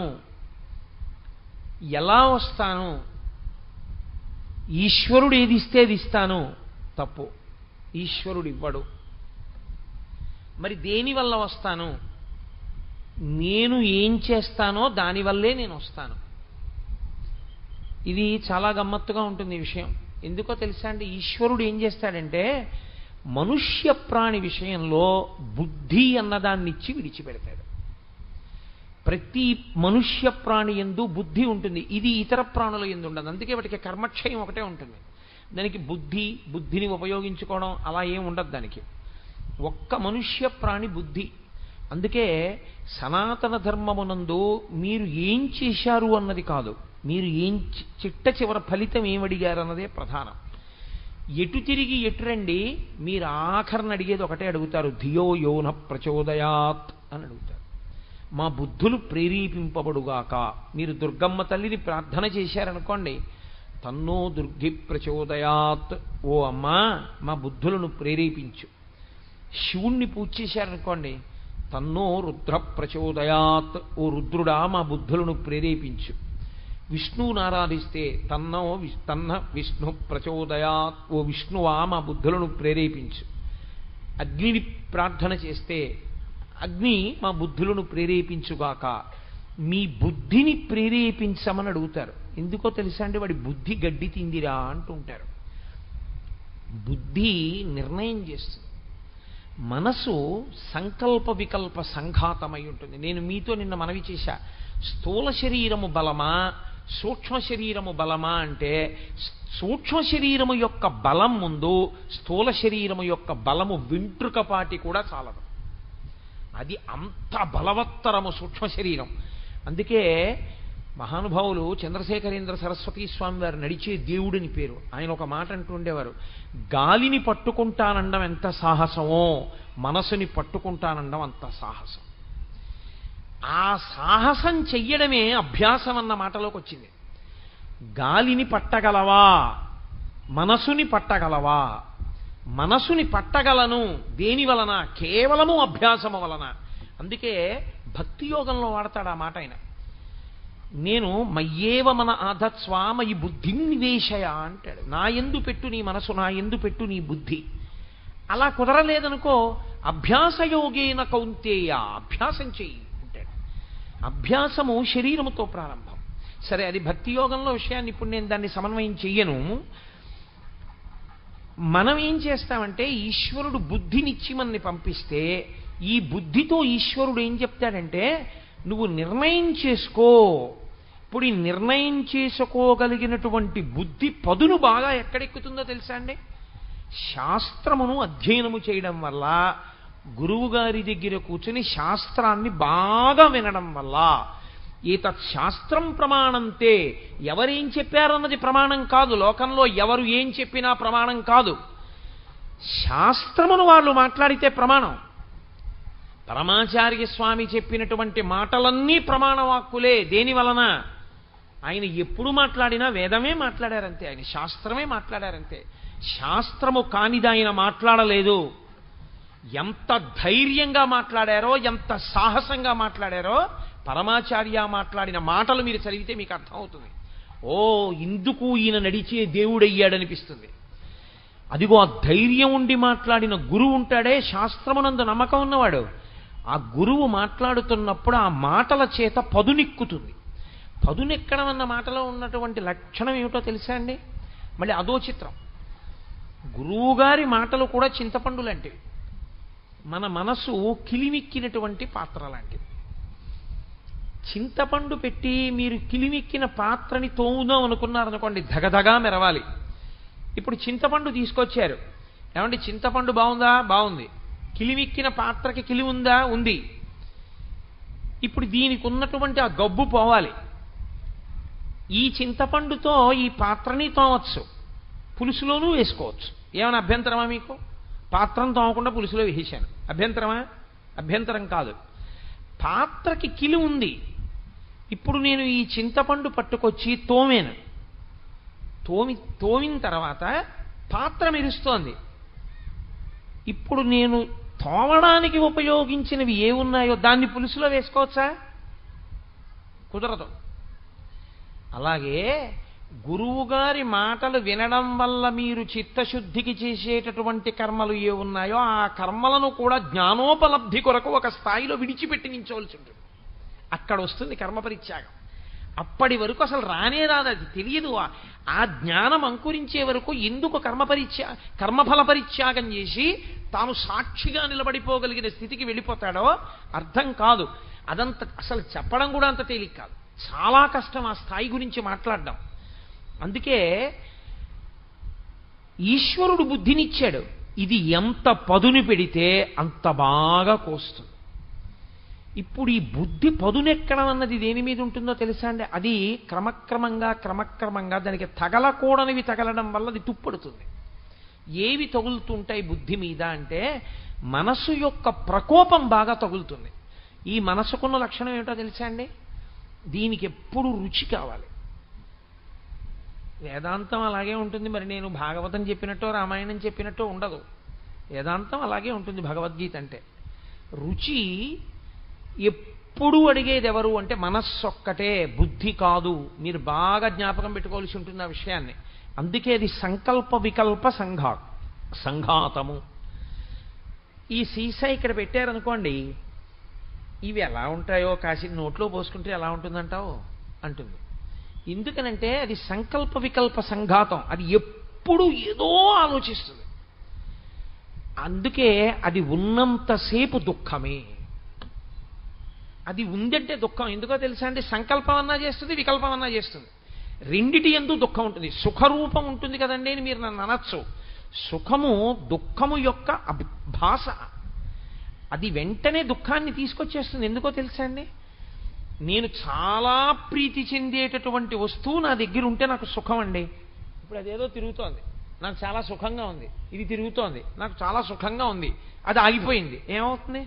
ఎలా వస్తాను ఈశ్వరుడు ఏది ఇస్తే అది ఇస్తాను తప్పు ఈశ్వరుడు ఇవ్వడు మరి దేని వల్ల వస్తాను నేను ఏం చేస్తానో దానివల్లే నేను వస్తాను ఇది చాలా గమ్మత్తుగా ఉంటుంది ఈ విషయం ఎందుకో తెలుసా అండి ఈశ్వరుడు ఏం చేస్తాడంటే మనుష్య ప్రాణి విషయంలో బుద్ధి అన్నదాన్ని ఇచ్చి విడిచిపెడతాడు ప్రతి మనుష్య ప్రాణి ఎందు బుద్ధి ఉంటుంది ఇది ఇతర ప్రాణుల ఎందు ఉండదు అందుకే వాటికి కర్మక్షయం ఒకటే ఉంటుంది దానికి బుద్ధి బుద్ధిని ఉపయోగించుకోవడం అలా ఏం ఉండదు దానికి ఒక్క మనుష్య ప్రాణి బుద్ధి అందుకే సనాతన ధర్మమునందు మీరు ఏం చేశారు అన్నది కాదు మీరు ఏం చి- చిట్ట చివర ఫలితం ఏమడిగారు అన్నదే ప్రధానం ఎటు తిరిగి ఎటు రండి మీరు ఆఖరణ అడిగేది ఒకటే అడుగుతారు ధియో యోన ప్రచోదయాత్ అని అడుగుతారు మా బుద్ధులు ప్రేరేపింపబడుగాక మీరు దుర్గమ్మ తల్లిని ప్రార్థన చేశారనుకోండి తన్నో దుర్గి ప్రచోదయాత్ ఓ అమ్మా మా బుద్ధులను ప్రేరేపించు శివుణ్ణి పూజ చేశారనుకోండి తన్నో రుద్ర ప్రచోదయాత్ ఓ రుద్రుడా మా బుద్ధులను ప్రేరేపించు విష్ణువుని ఆరాధిస్తే తన్నో వి- తన్న విష్ణు ప్రచోదయాత్ ఓ విష్ణువా మా బుద్ధులను ప్రేరేపించు అగ్నిని ప్రార్థన చేస్తే అగ్ని మా బుద్ధులను ప్రేరేపించుగాక మీ బుద్ధిని ప్రేరేపించమని అడుగుతారు ఎందుకో తెలుసా అంటే వాడి బుద్ధి గడ్డి తిందిరా అంటుంటారు బుద్ధి నిర్ణయం చేస్తుంది మనసు సంకల్ప వికల్ప సంఘాతమై ఉంటుంది నేను మీతో నిన్న మనవి చేశా స్థూల శరీరము బలమా సూక్ష్మ శరీరము బలమా అంటే సూక్ష్మ శరీరము యొక్క బలం ముందు స్థూల శరీరము యొక్క బలము వెంట్రుకపాటి కూడా చాలదు అది అంత బలవత్తరము సూక్ష్మ శరీరం అందుకే మహానుభావులు చంద్రశేఖరేంద్ర సరస్వతి స్వామి వారు నడిచే దేవుడిని పేరు ఆయన ఒక మాట అంటూ ఉండేవారు గాలిని పట్టుకుంటానండం ఎంత సాహసమో మనసుని పట్టుకుంటానండం అంత సాహసం ఆ సాహసం చెయ్యడమే అభ్యాసం అన్న మాటలోకి వచ్చింది గాలిని పట్టగలవా మనసుని పట్టగలవా మనసుని పట్టగలను దేని వలన కేవలము అభ్యాసము వలన అందుకే భక్తి యోగంలో వాడతాడు ఆ మాట ఆయన నేను మయ్యేవ మన ఆధత్స్వామ ఈ బుద్ధిం నివేశయ అంటాడు నా ఎందు పెట్టు నీ మనసు నా ఎందు పెట్టు నీ బుద్ధి అలా కుదరలేదనుకో అభ్యాసయోగేన కౌంతేయ అభ్యాసం చెయ్యి అంటాడు అభ్యాసము శరీరముతో ప్రారంభం సరే అది భక్తి యోగంలో విషయాన్ని ఇప్పుడు నేను దాన్ని సమన్వయం చెయ్యను మనం ఏం చేస్తామంటే ఈశ్వరుడు బుద్ధినిచ్చి మనని పంపిస్తే ఈ బుద్ధితో ఈశ్వరుడు ఏం చెప్తాడంటే నువ్వు నిర్ణయం చేసుకో ఇప్పుడు ఈ నిర్ణయం చేసుకోగలిగినటువంటి బుద్ధి పదును బాగా ఎక్కడెక్కుతుందో తెలుసా అండి శాస్త్రమును అధ్యయనము చేయడం వల్ల గురువు గారి దగ్గర కూర్చుని శాస్త్రాన్ని బాగా వినడం వల్ల ఈతత్ శాస్త్రం ప్రమాణంతే ఎవరేం చెప్పారన్నది ప్రమాణం కాదు లోకంలో ఎవరు ఏం చెప్పినా ప్రమాణం కాదు శాస్త్రమును వాళ్ళు మాట్లాడితే ప్రమాణం పరమాచార్య స్వామి చెప్పినటువంటి మాటలన్నీ ప్రమాణవాక్కులే దేని వలన ఆయన ఎప్పుడు మాట్లాడినా వేదమే మాట్లాడారంతే ఆయన శాస్త్రమే మాట్లాడారంతే శాస్త్రము కానిది ఆయన మాట్లాడలేదు ఎంత ధైర్యంగా మాట్లాడారో ఎంత సాహసంగా మాట్లాడారో పరమాచార్య మాట్లాడిన మాటలు మీరు చదివితే మీకు అర్థమవుతుంది ఓ ఇందుకు ఈయన నడిచే దేవుడయ్యాడనిపిస్తుంది అదిగో ఆ ధైర్యం ఉండి మాట్లాడిన గురువు ఉంటాడే శాస్త్రమునందు నమ్మకం ఉన్నవాడు ఆ గురువు మాట్లాడుతున్నప్పుడు ఆ మాటల చేత పదునెక్కుతుంది పదునెక్కడం అన్న మాటలో ఉన్నటువంటి లక్షణం ఏమిటో తెలుసా అండి మళ్ళీ అదో చిత్రం గురువుగారి మాటలు కూడా చింతపండు లాంటివి మన మనసు కిలిమిక్కినటువంటి పాత్ర లాంటివి చింతపండు పెట్టి మీరు కిలిమిక్కిన పాత్రని తోముదాం అనుకున్నారనుకోండి ధగధగా మెరవాలి ఇప్పుడు చింతపండు తీసుకొచ్చారు ఏమంటే చింతపండు బాగుందా బాగుంది కిలిమిక్కిన పాత్రకి కిలి ఉందా ఉంది ఇప్పుడు దీనికి ఉన్నటువంటి ఆ గబ్బు పోవాలి ఈ చింతపండుతో ఈ పాత్రని తోమచ్చు పులుసులోనూ వేసుకోవచ్చు ఏమైనా అభ్యంతరమా మీకు పాత్రను తోమకుండా పులుసులో వేసాను అభ్యంతరమా అభ్యంతరం కాదు పాత్రకి కిలి ఉంది ఇప్పుడు నేను ఈ చింతపండు పట్టుకొచ్చి తోమాను తోమి తోమిన తర్వాత పాత్ర మెరుస్తోంది ఇప్పుడు నేను తోమడానికి ఉపయోగించినవి ఏ ఉన్నాయో దాన్ని పులుసులో వేసుకోవచ్చా కుదరదు అలాగే గురువుగారి మాటలు వినడం వల్ల మీరు చిత్తశుద్ధికి చేసేటటువంటి కర్మలు ఏ ఉన్నాయో ఆ కర్మలను కూడా జ్ఞానోపలబ్ధి కొరకు ఒక స్థాయిలో విడిచిపెట్టి నించవలసి ఉంటుంది అక్కడ వస్తుంది కర్మ పరిత్యాగం అప్పటి వరకు అసలు రానే రాదు అది తెలియదు ఆ- ఆ జ్ఞానం అంకురించే వరకు ఎందుకు కర్మ పరిత్యా కర్మఫల పరిత్యాగం చేసి తాను సాక్షిగా నిలబడిపోగలిగిన స్థితికి వెళ్ళిపోతాడో అర్థం కాదు అదంత అసలు చెప్పడం కూడా అంత తేలిక కాదు చాలా కష్టం ఆ స్థాయి గురించి మాట్లాడడం అందుకే ఈశ్వరుడు బుద్ధినిచ్చాడు ఇది ఎంత పదును పెడితే అంత బాగా కోస్తుంది ఇప్పుడు ఈ బుద్ధి పదునెక్కడం అన్నది దేని మీద ఉంటుందో తెలుసా అండి అది క్రమక్రమంగా క్రమక్రమంగా దానికి తగలకూడనివి తగలడం వల్ల అది తుప్పడుతుంది ఏవి తగులుతుంటాయి బుద్ధి మీద అంటే మనసు యొక్క ప్రకోపం బాగా తగులుతుంది ఈ మనసుకున్న లక్షణం ఏమిటో తెలుసా అండి దీనికి ఎప్పుడు రుచి కావాలి వేదాంతం అలాగే ఉంటుంది మరి నేను భాగవతం చెప్పినట్టో రామాయణం చెప్పినట్టో ఉండదు వేదాంతం అలాగే ఉంటుంది భగవద్గీత అంటే రుచి ఎప్పుడు అడిగేది ఎవరు అంటే మనస్సు ఒక్కటే బుద్ధి కాదు మీరు బాగా జ్ఞాపకం పెట్టుకోవాల్సి ఉంటుంది ఆ విషయాన్ని అందుకే అది సంకల్ప వికల్ప సంఘా సంఘాతము ఈ సీసా ఇక్కడ పెట్టారనుకోండి ఇవి ఎలా ఉంటాయో కాసి నోట్లో పోసుకుంటే ఎలా ఉంటుందంటావు అంటుంది ఎందుకనంటే అది సంకల్ప వికల్ప సంఘాతం అది ఎప్పుడు ఏదో ఆలోచిస్తుంది అందుకే అది ఉన్నంతసేపు దుఃఖమే అది ఉందంటే దుఃఖం ఎందుకో తెలుసా అంటే సంకల్పం అన్నా చేస్తుంది వికల్పం అన్నా చేస్తుంది రెండిటి ఎందు దుఃఖం ఉంటుంది సుఖరూపం ఉంటుంది కదండి అని మీరు నన్ను అనొచ్చు సుఖము దుఃఖము యొక్క అభి- భాష అది వెంటనే దుఃఖాన్ని తీసుకొచ్చేస్తుంది ఎందుకో తెలుసా అండి నేను చాలా ప్రీతి చెందేటటువంటి వస్తువు నా దగ్గర ఉంటే నాకు సుఖం అండి ఇప్పుడు అదేదో తిరుగుతోంది నాకు చాలా సుఖంగా ఉంది ఇది తిరుగుతోంది నాకు చాలా సుఖంగా ఉంది అది ఆగిపోయింది ఏమవుతుంది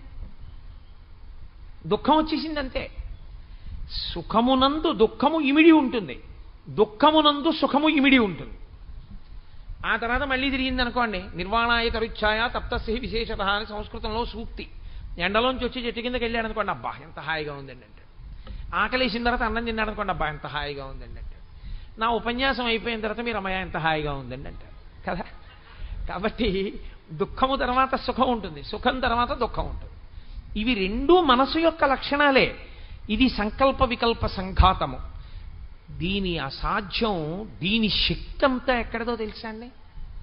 దుఃఖం వచ్చేసింది అంతే సుఖమునందు దుఃఖము ఇమిడి ఉంటుంది దుఃఖమునందు సుఖము ఇమిడి ఉంటుంది ఆ తర్వాత మళ్ళీ తిరిగింది అనుకోండి నిర్వాణాయ తరుచ్ఛాయ తప్తస్య విశేషత అని సంస్కృతంలో సూక్తి ఎండలోంచి వచ్చి చెట్టు కిందకి వెళ్ళాడు అనుకోండి అబ్బా ఎంత హాయిగా ఉందండి అంటే ఆకలేసిన తర్వాత అన్నం తిన్నాడు అనుకోండి అబ్బా ఎంత హాయిగా ఉందండి అంటే నా ఉపన్యాసం అయిపోయిన తర్వాత మీరు అమ్మాయి ఎంత హాయిగా ఉందండి అంటారు కదా కాబట్టి దుఃఖము తర్వాత సుఖం ఉంటుంది సుఖం తర్వాత దుఃఖం ఉంటుంది ఇవి రెండూ మనసు యొక్క లక్షణాలే ఇది సంకల్ప వికల్ప సంఘాతము దీని అసాధ్యం దీని శక్తి అంతా ఎక్కడదో తెలుసా అండి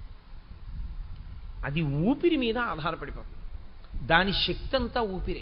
అది ఊపిరి మీద ఆధారపడిపోతుంది దాని శక్తి అంతా ఊపిరే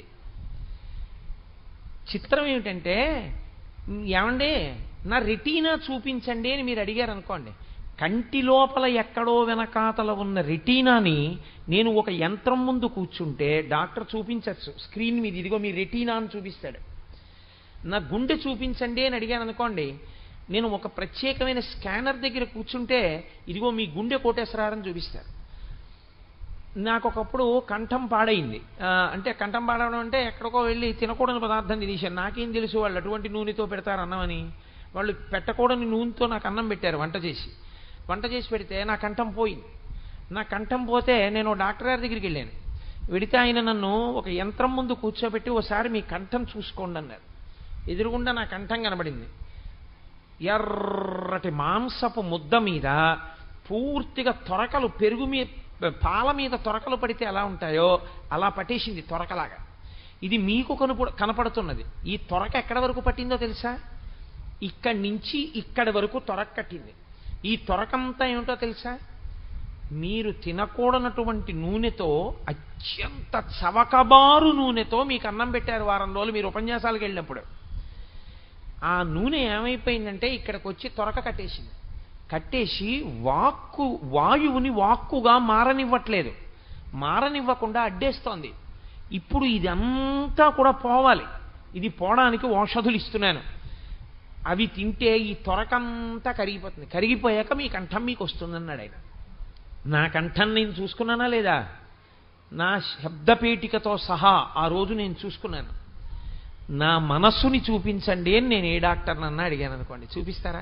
చిత్రం ఏమిటంటే ఏమండి నా రెటీనా చూపించండి అని మీరు అడిగారు అనుకోండి కంటి లోపల ఎక్కడో వెనకాతల ఉన్న రెటీనాని నేను ఒక యంత్రం ముందు కూర్చుంటే డాక్టర్ చూపించచ్చు స్క్రీన్ మీద ఇదిగో మీ రెటీనా అని చూపిస్తాడు నా గుండె చూపించండి అని అడిగాను అనుకోండి నేను ఒక ప్రత్యేకమైన స్కానర్ దగ్గర కూర్చుంటే ఇదిగో మీ గుండె కోటేశ్వరారని చూపిస్తారు నాకు ఒకప్పుడు కంఠం పాడైంది ఆ, అంటే కంఠం పాడడం అంటే ఎక్కడికో వెళ్ళి తినకూడని పదార్థం తినేశాను నాకేం తెలుసు వాళ్ళు అటువంటి నూనెతో పెడతారు అన్నమని వాళ్ళు పెట్టకూడని నూనెతో నాకు అన్నం పెట్టారు వంట చేసి వంట చేసి పెడితే నా కంఠం పోయింది నా కంఠం పోతే నేను ఓ డాక్టర్ గారి దగ్గరికి వెళ్ళాను వెడితే ఆయన నన్ను ఒక యంత్రం ముందు కూర్చోబెట్టి ఓసారి మీ కంఠం చూసుకోండి అన్నారు ఎదురుగుండా నా కంఠం కనబడింది ఎర్రటి మాంసపు ముద్ద మీద పూర్తిగా తొరకలు పెరుగు మీద పాల మీద తొరకలు పడితే ఎలా ఉంటాయో అలా పట్టేసింది తొరకలాగా ఇది మీకు కనుప కనపడుతున్నది ఈ తొరక ఎక్కడి వరకు పట్టిందో తెలుసా ఇక్కడి నుంచి ఇక్కడి వరకు తొరక కట్టింది ఈ తొరకంతా ఏమిటో తెలుసా మీరు తినకూడనటువంటి నూనెతో అత్యంత చవకబారు నూనెతో మీకు అన్నం పెట్టారు వారం రోజులు మీరు ఉపన్యాసాలకు వెళ్ళినప్పుడు ఆ నూనె ఏమైపోయిందంటే ఇక్కడికి వచ్చి తొరక కట్టేసింది కట్టేసి వాక్కు వాయువుని వాక్కుగా మారనివ్వట్లేదు మారనివ్వకుండా అడ్డేస్తోంది ఇప్పుడు ఇదంతా కూడా పోవాలి ఇది పోవడానికి ఔషధులు ఇస్తున్నాను అవి తింటే ఈ తొరకంతా కరిగిపోతుంది కరిగిపోయాక మీ కంఠం మీకు వస్తుందన్నాడు ఆయన నా కంఠం నేను చూసుకున్నానా లేదా నా శబ్దపేటికతో సహా ఆ రోజు నేను చూసుకున్నాను నా మనస్సుని చూపించండి అని నేను ఏ డాక్టర్నన్నా అడిగాను అనుకోండి చూపిస్తారా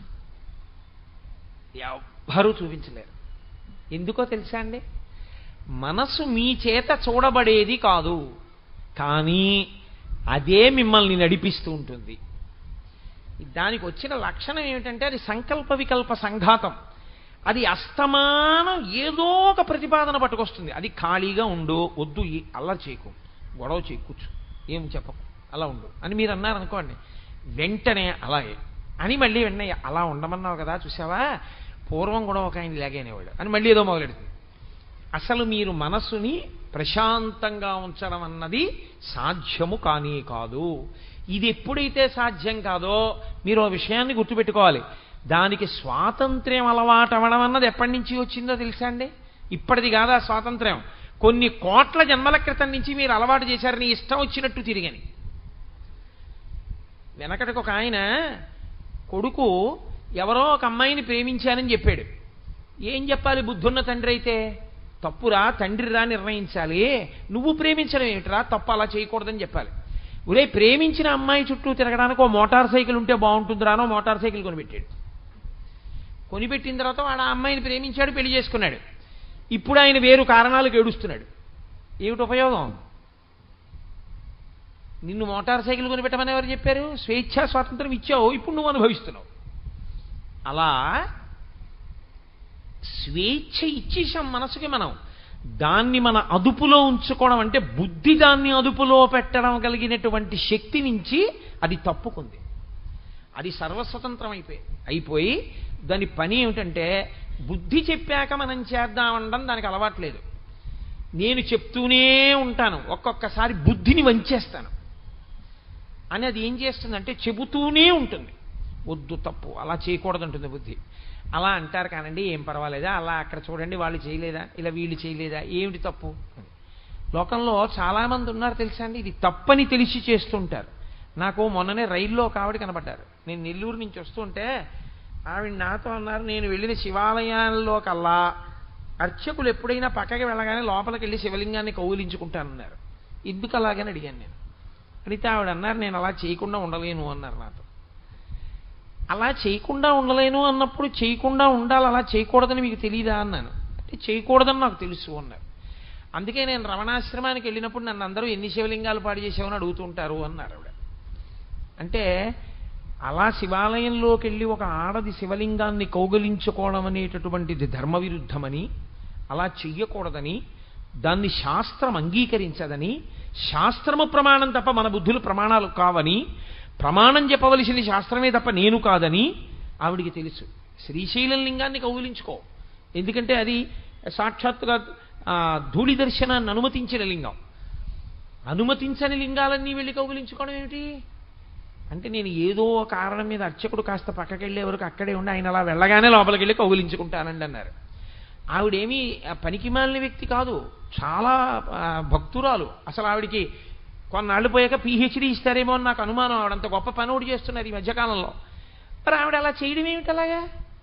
ఎవ్వరూ చూపించలేరు ఎందుకో తెలుసా అండి మనసు మీ చేత చూడబడేది కాదు కానీ అదే మిమ్మల్ని నడిపిస్తూ ఉంటుంది దానికి వచ్చిన లక్షణం ఏమిటంటే అది సంకల్ప వికల్ప సంఘాతం అది అస్తమానం ఏదో ఒక ప్రతిపాదన పట్టుకొస్తుంది అది ఖాళీగా ఉండు వద్దు ఈ అల్లరి చేయకు గొడవ చేయి కూర్చో ఏం చెప్పకు అలా ఉండు అని మీరు అన్నారు అనుకోండి వెంటనే అలాగే అని మళ్ళీ వెంటనే అలా ఉండమన్నావు కదా చూసావా పూర్వం కూడా ఒక ఆయన ఇలాగేనేవాడు అని మళ్ళీ ఏదో మొదలెడుతుంది అసలు మీరు మనస్సుని ప్రశాంతంగా ఉంచడం అన్నది సాధ్యము కానీ కాదు ఇది ఎప్పుడైతే సాధ్యం కాదో మీరు ఆ విషయాన్ని గుర్తుపెట్టుకోవాలి దానికి స్వాతంత్ర్యం అలవాటు అవ్వడం అన్నది ఎప్పటి నుంచి వచ్చిందో తెలుసా అండి ఇప్పటిది కాదా స్వాతంత్ర్యం కొన్ని కోట్ల జన్మల క్రితం నుంచి మీరు అలవాటు చేశారు నీ ఇష్టం వచ్చినట్టు తిరిగని వెనకటికి ఒక ఆయన కొడుకు ఎవరో ఒక అమ్మాయిని ప్రేమించానని చెప్పాడు ఏం చెప్పాలి బుద్ధున్న తండ్రి అయితే తప్పురా తండ్రిరా నిర్ణయించాలి నువ్వు ప్రేమించడం ఏమిటిరా తప్పు అలా చేయకూడదని చెప్పాలి ఒరే ప్రేమించిన అమ్మాయి చుట్టూ తిరగడానికి ఓ మోటార్ సైకిల్ ఉంటే బాగుంటుందిరానో మోటార్ సైకిల్ కొనిపెట్టాడు కొనిపెట్టిన తర్వాత వాడు ఆ అమ్మాయిని ప్రేమించాడు పెళ్లి చేసుకున్నాడు ఇప్పుడు ఆయన వేరు కారణాలకు ఏడుస్తున్నాడు ఏమిటి ఉపయోగం నిన్ను మోటార్ సైకిల్ కొనిపెట్టమని ఎవరు చెప్పారు స్వేచ్ఛా స్వాతంత్రం ఇచ్చావు ఇప్పుడు నువ్వు అనుభవిస్తున్నావు అలా స్వేచ్ఛ ఇచ్చేసాం మనసుకి మనం దాన్ని మన అదుపులో ఉంచుకోవడం అంటే బుద్ధి దాన్ని అదుపులో పెట్టడం కలిగినటువంటి శక్తి నుంచి అది తప్పుకుంది అది సర్వస్వతంత్రం అయిపోయి అయిపోయి దాని పని ఏమిటంటే బుద్ధి చెప్పాక మనం చేద్దామనడం దానికి అలవాట్లేదు నేను చెప్తూనే ఉంటాను ఒక్కొక్కసారి బుద్ధిని వంచేస్తాను అని అది ఏం చేస్తుందంటే చెబుతూనే ఉంటుంది వద్దు తప్పు అలా చేయకూడదంటుంది బుద్ధి అలా అంటారు కానండి ఏం పర్వాలేదా అలా అక్కడ చూడండి వాళ్ళు చేయలేదా ఇలా వీళ్ళు చేయలేదా ఏమిటి తప్పు లోకంలో చాలామంది ఉన్నారు తెలుసా అండి ఇది తప్పని తెలిసి చేస్తుంటారు నాకు మొన్ననే రైల్లో ఒక ఆవిడ కనబడ్డారు నేను నెల్లూరు నుంచి వస్తుంటే ఆవిడ నాతో అన్నారు నేను వెళ్ళిన శివాలయాల్లో కల్లా అర్చకులు ఎప్పుడైనా పక్కకి వెళ్ళగానే లోపలికి వెళ్ళి శివలింగాన్ని కౌగిలించుకుంటానన్నారు ఎందుకు అలాగని అడిగాను నేను అడిగితే ఆవిడ అన్నారు నేను అలా చేయకుండా ఉండలేను అన్నారు నాతో అలా చేయకుండా ఉండలేను అన్నప్పుడు చేయకుండా ఉండాలి అలా చేయకూడదని మీకు తెలియదా అన్నాను అంటే చేయకూడదని నాకు తెలుసు అన్నారు అందుకే నేను రమణాశ్రమానికి వెళ్ళినప్పుడు నన్ను అందరూ ఎన్ని శివలింగాలు పాడు చేసావని అడుగుతుంటారు అన్నారు ఆవిడ అంటే అలా శివాలయంలోకి వెళ్ళి ఒక ఆడది శివలింగాన్ని కౌగలించుకోవడం అనేటటువంటిది ధర్మ విరుద్ధమని అలా చెయ్యకూడదని దాన్ని శాస్త్రం అంగీకరించదని శాస్త్రము ప్రమాణం తప్ప మన బుద్ధులు ప్రమాణాలు కావని ప్రమాణం చెప్పవలసింది శాస్త్రమే తప్ప నేను కాదని ఆవిడికి తెలుసు శ్రీశైలం లింగాన్ని కౌగిలించుకో ఎందుకంటే అది సాక్షాత్తుగా ఆ, ధూళి దర్శనాన్ని అనుమతించిన లింగం అనుమతించని లింగాలన్నీ వెళ్ళి కౌగిలించుకోవడం ఏమిటి అంటే నేను ఏదో కారణం మీద అర్చకుడు కాస్త పక్కకి వెళ్ళే వరకు అక్కడే ఉండి ఆయన అలా వెళ్ళగానే లోపలికి వెళ్ళి కౌగిలించుకుంటానండి అన్నారు ఆవిడేమీ ఆ, పనికిమాలిన వ్యక్తి కాదు చాలా ఆ, భక్తురాలు అసలు ఆవిడికి కొన్నాళ్ళు పోయాక పిహెచ్డీ ఇస్తారేమో అని నాకు అనుమానం ఆవిడంత గొప్ప పని ఒకటి చేస్తున్నారు ఈ మధ్యకాలంలో మరి ఆవిడ అలా చేయడం ఏమిటి అలాగా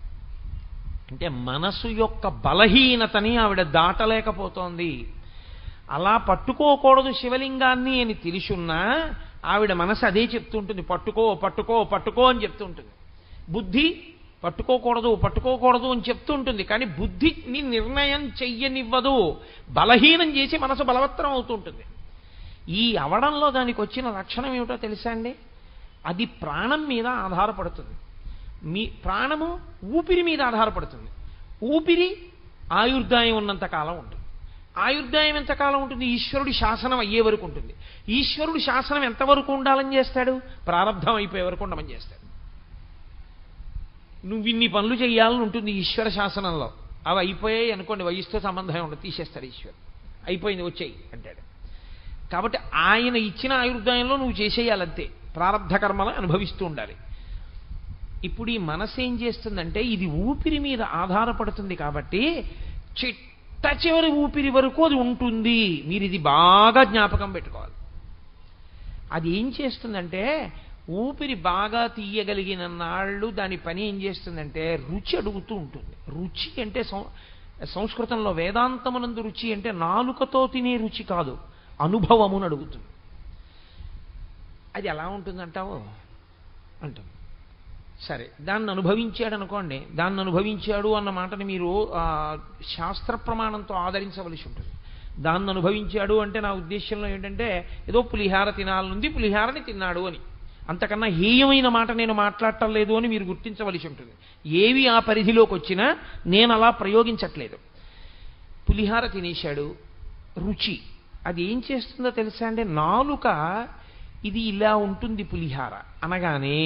అంటే మనసు యొక్క బలహీనతని ఆవిడ దాటలేకపోతోంది అలా పట్టుకోకూడదు శివలింగాన్ని అని తెలుసున్నా ఆవిడ మనసు అదే చెప్తుంటుంది పట్టుకో పట్టుకో పట్టుకో అని చెప్తుంటుంది బుద్ధి పట్టుకోకూడదు పట్టుకోకూడదు అని చెప్తుంటుంది కానీ బుద్ధిని నిర్ణయం చెయ్యనివ్వదు బలహీనం చేసి మనసు బలవత్తరం అవుతుంటుంది ఈ అవడంలో దానికి వచ్చిన లక్షణం ఏమిటో తెలుసా అండి అది ప్రాణం మీద ఆధారపడుతుంది మీ ప్రాణము ఊపిరి మీద ఆధారపడుతుంది ఊపిరి ఆయుర్దాయం ఉన్నంత కాలం ఉంటుంది ఆయుర్దాయం ఎంతకాలం ఉంటుంది ఈశ్వరుడి శాసనం అయ్యే వరకు ఉంటుంది ఈశ్వరుడు శాసనం ఎంతవరకు ఉండాలని చేస్తాడు ప్రారంధం అయిపోయే వరకు ఉండమని చేస్తాడు నువ్వు ఇన్ని పనులు చేయాలని ఉంటుంది ఈశ్వర శాసనంలో అవి అయిపోయాయి అనుకోండి వయసుతో సంబంధం ఉండదు తీసేస్తాడు ఈశ్వరు అయిపోయింది వచ్చేయి అంటాడు కాబట్టి ఆయన ఇచ్చిన ఆయుర్దాయంలో నువ్వు చేసేయాలంతే ప్రారంధ కర్మలు అనుభవిస్తూ ఉండాలి ఇప్పుడు ఈ మనసు ఏం చేస్తుందంటే ఇది ఊపిరి మీద ఆధారపడుతుంది కాబట్టి చిట్ట చివరి ఊపిరి వరకు అది ఉంటుంది మీరు ఇది బాగా జ్ఞాపకం పెట్టుకోవాలి అది ఏం చేస్తుందంటే ఊపిరి బాగా తీయగలిగిన నాళ్ళు దాని పని ఏం చేస్తుందంటే రుచి అడుగుతూ ఉంటుంది రుచి అంటే సం- సంస్కృతంలో వేదాంతమునందు రుచి అంటే నాలుకతో తినే రుచి కాదు అనుభవమును అడుగుతుంది అది ఎలా ఉంటుందంటావు అంటుంది సరే దాన్ని అనుభవించాడు అనుకోండి దాన్ని అనుభవించాడు అన్న మాటని మీరు ఆ, శాస్త్ర ప్రమాణంతో ఆదరించవలసి ఉంటుంది దాన్ని అనుభవించాడు అంటే నా ఉద్దేశంలో ఏంటంటే ఏదో పులిహార తినాలనుంది పులిహారని తిన్నాడు అని అంతకన్నా హేయమైన మాట నేను మాట్లాడటం లేదు అని మీరు గుర్తించవలసి ఉంటుంది ఏవి ఆ పరిధిలోకి వచ్చినా నేను అలా ప్రయోగించట్లేదు పులిహార తినేశాడు రుచి అది ఏం చేస్తుందో తెలుసా అంటే నాలుక ఇది ఇలా ఉంటుంది పులిహార అనగానే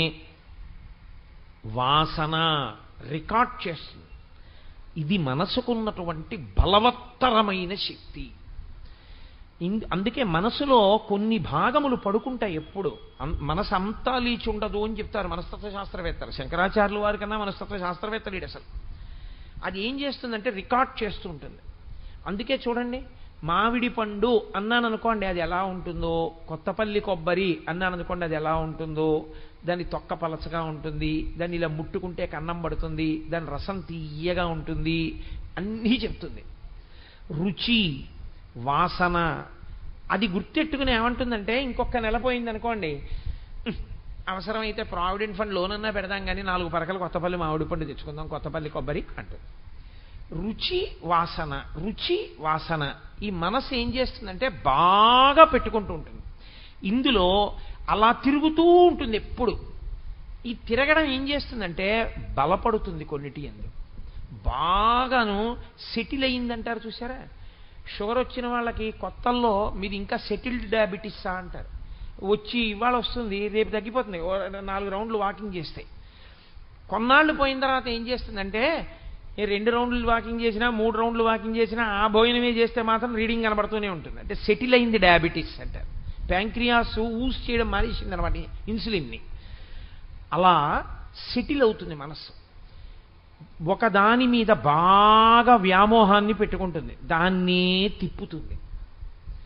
వాసన రికార్డ్ చేస్తుంది ఇది మనసుకున్నటువంటి బలవత్తరమైన శక్తి ఇన్- అందుకే మనసులో కొన్ని భాగములు పడుకుంటాయి ఎప్పుడు అన్- మనసు అంతా లేచి ఉండదు అని చెప్తారు మనస్తత్వ శాస్త్రవేత్తలు శంకరాచార్యుల వారి కన్నా మనస్తత్వ శాస్త్రవేత్తలు అసలు అది ఏం చేస్తుందంటే రికార్డ్ చేస్తూ ఉంటుంది అందుకే చూడండి మామిడి పండు అన్నాను అనుకోండి అది ఎలా ఉంటుందో కొత్తపల్లి కొబ్బరి అన్నాను అనుకోండి అది ఎలా ఉంటుందో దాని తొక్క పలచగా ఉంటుంది దాన్ని ఇలా ముట్టుకుంటే కన్నం పడుతుంది దాని రసం తీయగా ఉంటుంది అన్నీ చెప్తుంది రుచి వాసన అది గుర్తెట్టుకుని ఏమంటుందంటే ఇంకొక నెల పోయింది అనుకోండి "ఉహ్, అవసరమైతే ప్రావిడెంట్ ఫండ్ లోన్ అన్నా పెడదాం కానీ నాలుగు పరకలు కొత్తపల్లి మామిడి పండు తెచ్చుకుందాం కొత్తపల్లి కొబ్బరి అంటుంది రుచి వాసన రుచి వాసన ఈ మనసు ఏం చేస్తుందంటే బాగా పెట్టుకుంటూ ఉంటుంది ఇందులో అలా తిరుగుతూ ఉంటుంది ఎప్పుడు ఈ తిరగడం ఏం చేస్తుందంటే బలపడుతుంది కొన్నిటి ఎందు బాగాను సెటిల్ అయిందంటారు చూసారా షుగర్ వచ్చిన వాళ్ళకి కొత్తల్లో మీరు ఇంకా సెటిల్డ్ డయాబెటీసా అంటారు వచ్చి ఇవాళ వస్తుంది రేపు తగ్గిపోతుంది ఓ నాలుగు రౌండ్లు వాకింగ్ చేస్తే కొన్నాళ్ళు పోయిన తర్వాత ఏం చేస్తుందంటే ఈ రెండు రౌండ్లు వాకింగ్ చేసినా మూడు రౌండ్లు వాకింగ్ చేసినా ఆ భోజనమే చేస్తే మాత్రం రీడింగ్ కనబడుతూనే ఉంటుంది అంటే సెటిల్ అయింది డయాబెటీస్ అంటారు ప్యాంక్రియాస్ ఊస్ చేయడం మానేసింది అనమాట ఇన్సులిన్ని అలా సెటిల్ అవుతుంది మనస్సు ఒక దాని మీద బాగా వ్యామోహాన్ని పెట్టుకుంటుంది దాన్నే తిప్పుతుంది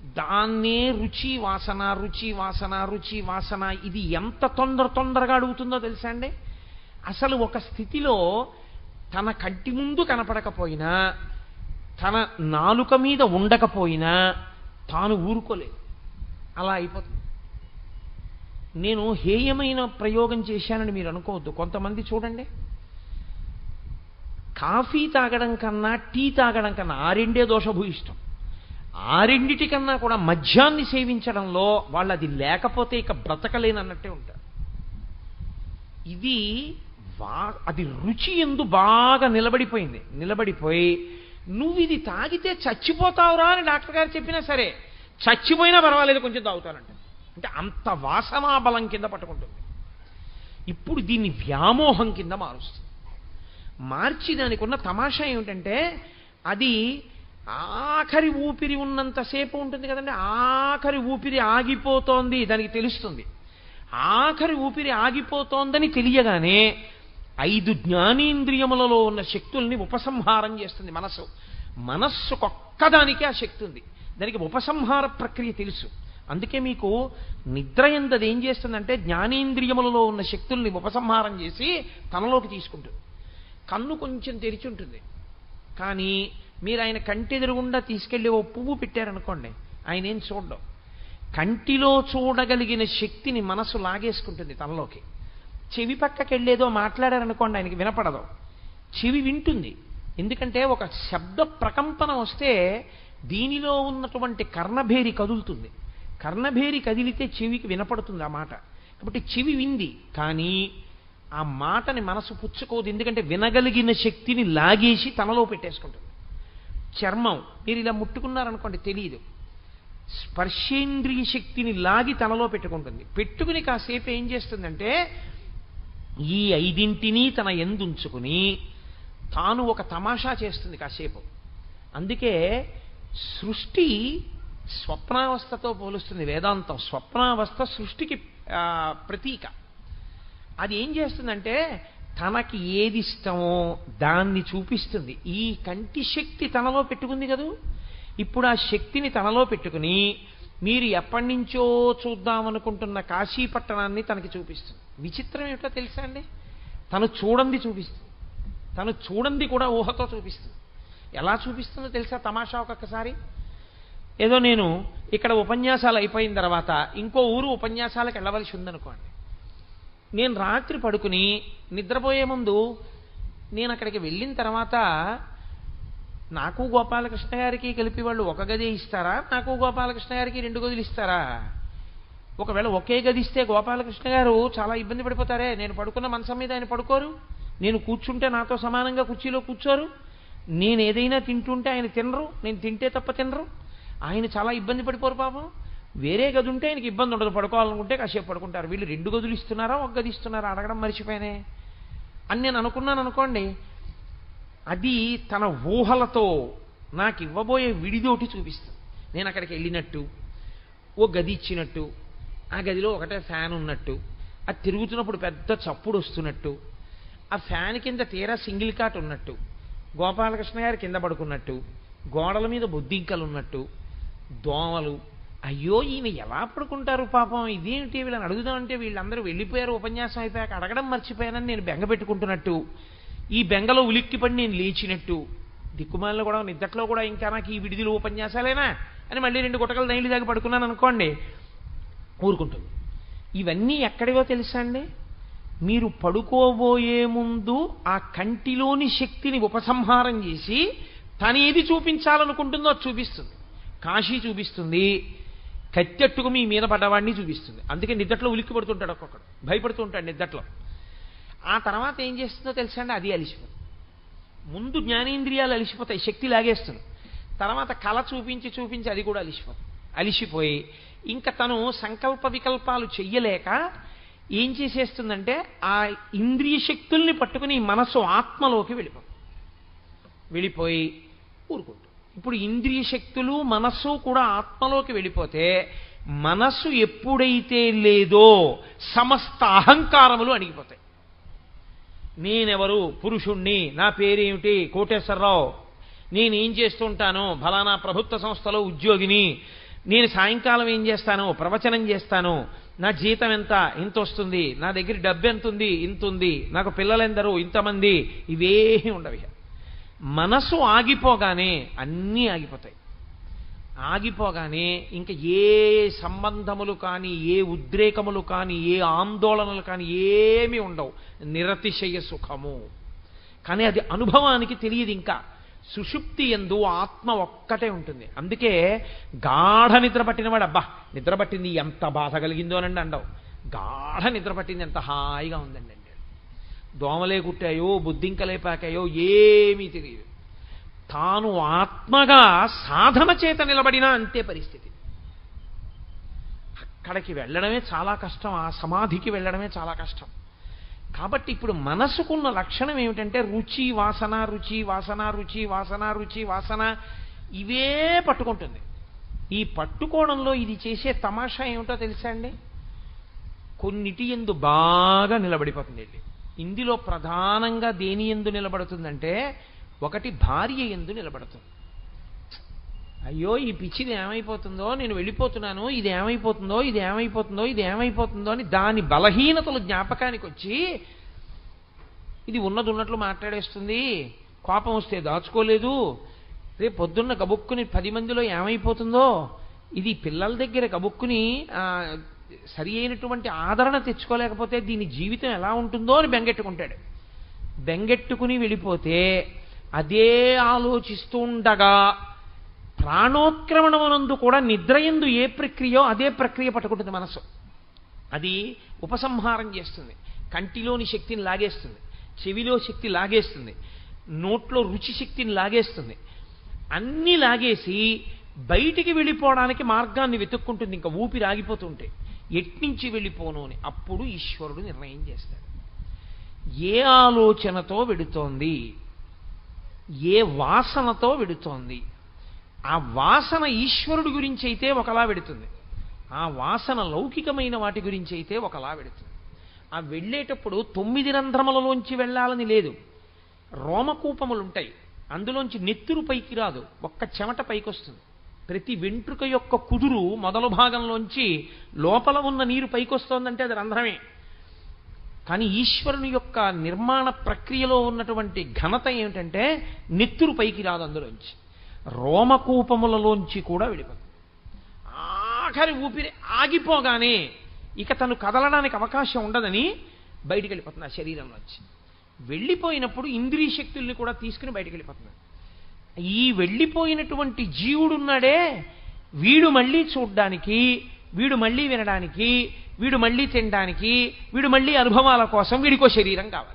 దాన్నే రుచి వాసన రుచి వాసన రుచి వాసన ఇది ఎంత తొందర తొందరగా అడుగుతుందో తెలుసా అండి అసలు ఒక స్థితిలో తన కంటి ముందు కనపడకపోయినా తన నాలుక మీద ఉండకపోయినా తాను ఊరుకోలేదు అలా అయిపోతుంది నేను హేయమైన ప్రయోగం చేశానని మీరు అనుకోవద్దు కొంతమంది చూడండి కాఫీ తాగడం కన్నా టీ తాగడం కన్నా ఆ రెండే దోషభూయిష్టం ఆ రెండిటి కన్నా కూడా మద్యాన్ని సేవించడంలో వాళ్ళు అది లేకపోతే ఇక బ్రతకలేనన్నట్టే ఉంటారు ఇది వా అది రుచి ఎందు బాగా నిలబడిపోయింది నిలబడిపోయి నువ్వు ఇది తాగితే చచ్చిపోతావురా అని డాక్టర్ గారు చెప్పినా సరే చచ్చిపోయినా పర్వాలేదు కొంచెం తాగుతానంట అంటే అంత వాసనా బలం కింద పట్టుకుంటుంది ఇప్పుడు దీన్ని వ్యామోహం కింద మారుస్తుంది మార్చి దానికి ఉన్న తమాషా ఏమిటంటే అది ఆఖరి ఊపిరి ఉన్నంతసేపు ఉంటుంది కదండి ఆఖరి ఊపిరి ఆగిపోతోంది దానికి తెలుస్తుంది ఆఖరి ఊపిరి ఆగిపోతోందని తెలియగానే ఐదు జ్ఞానేంద్రియములలో ఉన్న శక్తుల్ని ఉపసంహారం చేస్తుంది మనస్సు మనస్సుకొక్కదానికి ఆ శక్తి ఉంది దానికి ఉపసంహార ప్రక్రియ తెలుసు అందుకే మీకు నిద్ర ఎందది ఏం చేస్తుందంటే జ్ఞానేంద్రియములలో ఉన్న శక్తుల్ని ఉపసంహారం చేసి తనలోకి తీసుకుంటుంది కన్ను కొంచెం తెరిచి ఉంటుంది కానీ మీరు ఆయన కంటెదురుగుండా తీసుకెళ్లి ఓ పువ్వు పెట్టారనుకోండి ఆయన ఏం చూడడం కంటిలో చూడగలిగిన శక్తిని మనసు లాగేసుకుంటుంది తనలోకి చెవి పక్కకి వెళ్ళేదో మాట్లాడారనుకోండి ఆయనకి వినపడదు చెవి వింటుంది ఎందుకంటే ఒక శబ్ద ప్రకంపన వస్తే దీనిలో ఉన్నటువంటి కర్ణభేరి కదులుతుంది కర్ణభేరి కదిలితే చెవికి వినపడుతుంది ఆ మాట కాబట్టి చెవి వింది కానీ ఆ మాటని మనసు పుచ్చుకోదు ఎందుకంటే వినగలిగిన శక్తిని లాగేసి తనలో పెట్టేసుకుంటుంది చర్మం మీరు ఇలా ముట్టుకున్నారనుకోండి తెలియదు స్పర్శేంద్రియ శక్తిని లాగి తనలో పెట్టుకుంటుంది పెట్టుకుని కాసేపు ఏం చేస్తుందంటే ఈ ఐదింటిని తన ఎందుంచుకుని తాను ఒక తమాషా చేస్తుంది కాసేపు అందుకే సృష్టి స్వప్నావస్థతో పోలుస్తుంది వేదాంతం స్వప్నావస్థ సృష్టికి ఆ, ప్రతీక అది ఏం చేస్తుందంటే తనకి ఏది ఇష్టమో దాన్ని చూపిస్తుంది ఈ కంటి శక్తి తనలో పెట్టుకుంది కదూ ఇప్పుడు ఆ శక్తిని తనలో పెట్టుకుని మీరు ఎప్పటి నుంచో చూద్దామనుకుంటున్న కాశీ పట్టణాన్ని తనకి చూపిస్తుంది విచిత్రం ఏమిటో తెలుసా అండి తను చూడండి చూపిస్తుంది తను చూడండి కూడా ఊహతో చూపిస్తుంది ఎలా చూపిస్తుందో తెలుసా తమాషా ఒక్కొక్కసారి ఏదో నేను ఇక్కడ ఉపన్యాసాలు అయిపోయిన తర్వాత ఇంకో ఊరు ఉపన్యాసాలకు వెళ్ళవలసి ఉందనుకోండి నేను రాత్రి పడుకుని నిద్రపోయే ముందు నేను అక్కడికి వెళ్ళిన తర్వాత నాకు గోపాలకృష్ణ గారికి కలిపి వాళ్ళు ఒక గది ఇస్తారా నాకు గోపాలకృష్ణ గారికి రెండు గదులు ఇస్తారా ఒకవేళ ఒకే గది ఇస్తే గోపాలకృష్ణ గారు చాలా ఇబ్బంది పడిపోతారే నేను పడుకున్న మంచం మీద ఆయన పడుకోరు నేను కూర్చుంటే నాతో సమానంగా కుర్చీలో కూర్చోరు నేను ఏదైనా తింటుంటే ఆయన తినరు నేను తింటే తప్ప తినరు ఆయన చాలా ఇబ్బంది పడిపోరు పాపం వేరే గది ఉంటే ఆయనకి ఇబ్బంది ఉండదు పడుకోవాలనుకుంటే కాసేపు పడుకుంటారు వీళ్ళు రెండు గదులు ఇస్తున్నారా ఒక గది ఇస్తున్నారా అడగడం మర్చిపోయానే అని నేను అనుకున్నాను అనుకోండి అది తన ఊహలతో నాకు ఇవ్వబోయే విడిదోటి చూపిస్తుంది నేను అక్కడికి వెళ్ళినట్టు ఓ గది ఇచ్చినట్టు ఆ గదిలో ఒకటే ఫ్యాన్ ఉన్నట్టు అది తిరుగుతున్నప్పుడు పెద్ద చప్పుడు వస్తున్నట్టు ఆ ఫ్యాన్ కింద తీరా సింగిల్ కాట్ ఉన్నట్టు గోపాలకృష్ణ గారు కింద పడుకున్నట్టు గోడల మీద బొద్దింకలు ఉన్నట్టు దోమలు అయ్యో ఈయన ఎలా పడుకుంటారు పాపం ఇదేమిటి వీళ్ళని అడుగుదామంటే వీళ్ళందరూ వెళ్ళిపోయారు ఉపన్యాసం అయిపోయాక అడగడం మర్చిపోయానని నేను బెంగ పెట్టుకుంటున్నట్టు ఈ బెంగలో ఉలిక్కిపడి నేను లేచినట్టు దిక్కుమాలలో కూడా నిద్దట్లో కూడా ఇంకా నాకు ఈ విడిదిలు ఉపన్యాసాలేనా అని మళ్ళీ రెండు గుటకలు నైలు దాకా పడుకున్నాను అనుకోండి ఊరుకుంటుంది ఇవన్నీ ఎక్కడివో తెలుసా అండి మీరు పడుకోబోయే ముందు ఆ కంటిలోని శక్తిని ఉపసంహారం చేసి తను ఏది చూపించాలనుకుంటుందో అది చూపిస్తుంది కాశీ చూపిస్తుంది కత్తెట్టుకు మీ మీద పడ్డవాడిని చూపిస్తుంది అందుకే నిద్దట్లో ఉలిక్కి పడుతుంటాడు ఒక్కొక్కడు భయపడుతూ ఉంటాడు నిద్దట్లో ఆ తర్వాత ఏం చేస్తుందో తెలుసా అండి అది అలిసిపోతుంది ముందు జ్ఞానేంద్రియాలు అలిసిపోతాయి శక్తి లాగేస్తుంది తర్వాత కళ చూపించి చూపించి అది కూడా అలిసిపోతుంది అలిసిపోయి ఇంకా తను సంకల్ప వికల్పాలు చెయ్యలేక ఏం చేసేస్తుందంటే ఆ ఇంద్రియ శక్తుల్ని పట్టుకుని మనసు ఆత్మలోకి వెళ్ళిపోతుంది వెళ్ళిపోయి ఊరుకుంటుంది ఇప్పుడు ఇంద్రియ శక్తులు మనస్సు కూడా ఆత్మలోకి వెళ్ళిపోతే మనస్సు ఎప్పుడైతే లేదో సమస్త అహంకారములు అణిగిపోతాయి నేనెవరు పురుషుణ్ణి నా పేరేమిటి కోటేశ్వరరావు నేను ఏం చేస్తుంటాను ఫలానా ప్రభుత్వ సంస్థలో ఉద్యోగిని నేను సాయంకాలం ఏం చేస్తాను ప్రవచనం చేస్తాను నా జీతం ఎంత ఇంత వస్తుంది నా దగ్గర డబ్బు ఎంత ఉంది ఇంత ఉంది నాకు పిల్లలెందరూ ఇంతమంది ఇవేమీ ఉండవు ఇక. మనసు ఆగిపోగానే అన్నీ ఆగిపోతాయి ఆగిపోగానే ఇంకా ఏ సంబంధములు కానీ ఏ ఉద్రేకములు కానీ ఏ ఆందోళనలు కానీ ఏమీ ఉండవు నిరతిశయ సుఖము కానీ అది అనుభవానికి తెలియదు ఇంకా సుషుప్తి ఎందు ఆత్మ ఒక్కటే ఉంటుంది అందుకే గాఢ నిద్ర పట్టినవాడు అబ్బా నిద్ర పట్టింది ఎంత బాధ కలిగిందో అనండి అండవు గాఢ నిద్ర పట్టింది ఎంత హాయిగా ఉందండి అంటే దోమలే కుట్టాయో బుద్ధింకలే పాకాయో ఏమీ తెలియదు తాను ఆత్మగా సాధన చేత నిలబడినా అంతే పరిస్థితి అక్కడికి వెళ్ళడమే చాలా కష్టం ఆ సమాధికి వెళ్ళడమే చాలా కష్టం కాబట్టి ఇప్పుడు మనసుకున్న లక్షణం ఏమిటంటే రుచి వాసన రుచి వాసన రుచి వాసన రుచి వాసన ఇవే పట్టుకుంటుంది ఈ పట్టుకోవడంలో ఇది చేసే తమాషా ఏమిటో తెలుసా అండి కొన్నిటి ఎందు బాగా నిలబడిపోతుంది అండి ఇందులో ప్రధానంగా దేని ఎందు నిలబడుతుందంటే ఒకటి భార్య ఎందు నిలబడుతుంది అయ్యో ఈ పిచ్చిది ఏమైపోతుందో నేను వెళ్ళిపోతున్నాను ఇది ఏమైపోతుందో ఇది ఏమైపోతుందో ఇది ఏమైపోతుందో అని దాని బలహీనతలు జ్ఞాపకానికి వచ్చి ఇది ఉన్నది ఉన్నట్లు మాట్లాడేస్తుంది కోపం వస్తే దాచుకోలేదు రేపు పొద్దున్న గబుక్కుని పది మందిలో ఏమైపోతుందో ఇది పిల్లల దగ్గర గబుక్కుని ఆ, సరి అయినటువంటి ఆదరణ తెచ్చుకోలేకపోతే దీని జీవితం ఎలా ఉంటుందో అని బెంగెట్టుకుంటాడు బెంగెట్టుకుని వెళ్ళిపోతే అదే ఆలోచిస్తూ ఉండగా ప్రాణోత్క్రమణమునందు కూడా నిద్రయందు ఏ ప్రక్రియో అదే ప్రక్రియ పట్టుకుంటుంది మనసు అది ఉపసంహారం చేస్తుంది కంటిలోని శక్తిని లాగేస్తుంది చెవిలో శక్తి లాగేస్తుంది నోట్లో రుచి శక్తిని లాగేస్తుంది అన్నీ లాగేసి బయటికి వెళ్ళిపోవడానికి మార్గాన్ని వెతుక్కుంటుంది ఇంకా ఊపిరి ఆగిపోతుంటే ఎట్నుంచి వెళ్ళిపోను అని అప్పుడు ఈశ్వరుడు నిర్ణయం చేస్తాడు ఏ ఆలోచనతో వెడుతోంది ఏ వాసనతో వెడుతోంది ఆ వాసన ఈశ్వరుడు గురించి అయితే ఒకలా వెడుతుంది ఆ వాసన లౌకికమైన వాటి గురించి అయితే ఒకలా వెడుతుంది ఆ వెళ్ళేటప్పుడు తొమ్మిది రంధ్రములలోంచి వెళ్ళాలని లేదు రోమకూపములు ఉంటాయి అందులోంచి నెత్తురు పైకి రాదు ఒక్క చెమట పైకి వస్తుంది ప్రతి వెంట్రుక యొక్క కుదురు మొదలు భాగంలోంచి లోపల ఉన్న నీరు పైకి వస్తోందంటే అది రంధ్రమే కానీ ఈశ్వరుని యొక్క నిర్మాణ ప్రక్రియలో ఉన్నటువంటి ఘనత ఏమిటంటే నెత్తురు పైకి రాదు అందులోంచి రోమకూపములలోంచి కూడా వెళ్ళిపోతుంది ఆఖరి ఊపిరి ఆగిపోగానే ఇక తను కదలడానికి అవకాశం ఉండదని బయటికి వెళ్ళిపోతుంది ఆ శరీరంలోంచి వెళ్ళిపోయినప్పుడు ఇంద్రియ శక్తుల్ని కూడా తీసుకుని బయటికి వెళ్ళిపోతుంది ఈ వెళ్ళిపోయినటువంటి జీవుడున్నాడే వీడు మళ్ళీ చూడ్డానికి వీడు మళ్ళీ వినడానికి వీడు మళ్ళీ తినడానికి వీడు మళ్ళీ అనుభవాల కోసం వీడికో శరీరం కావాలి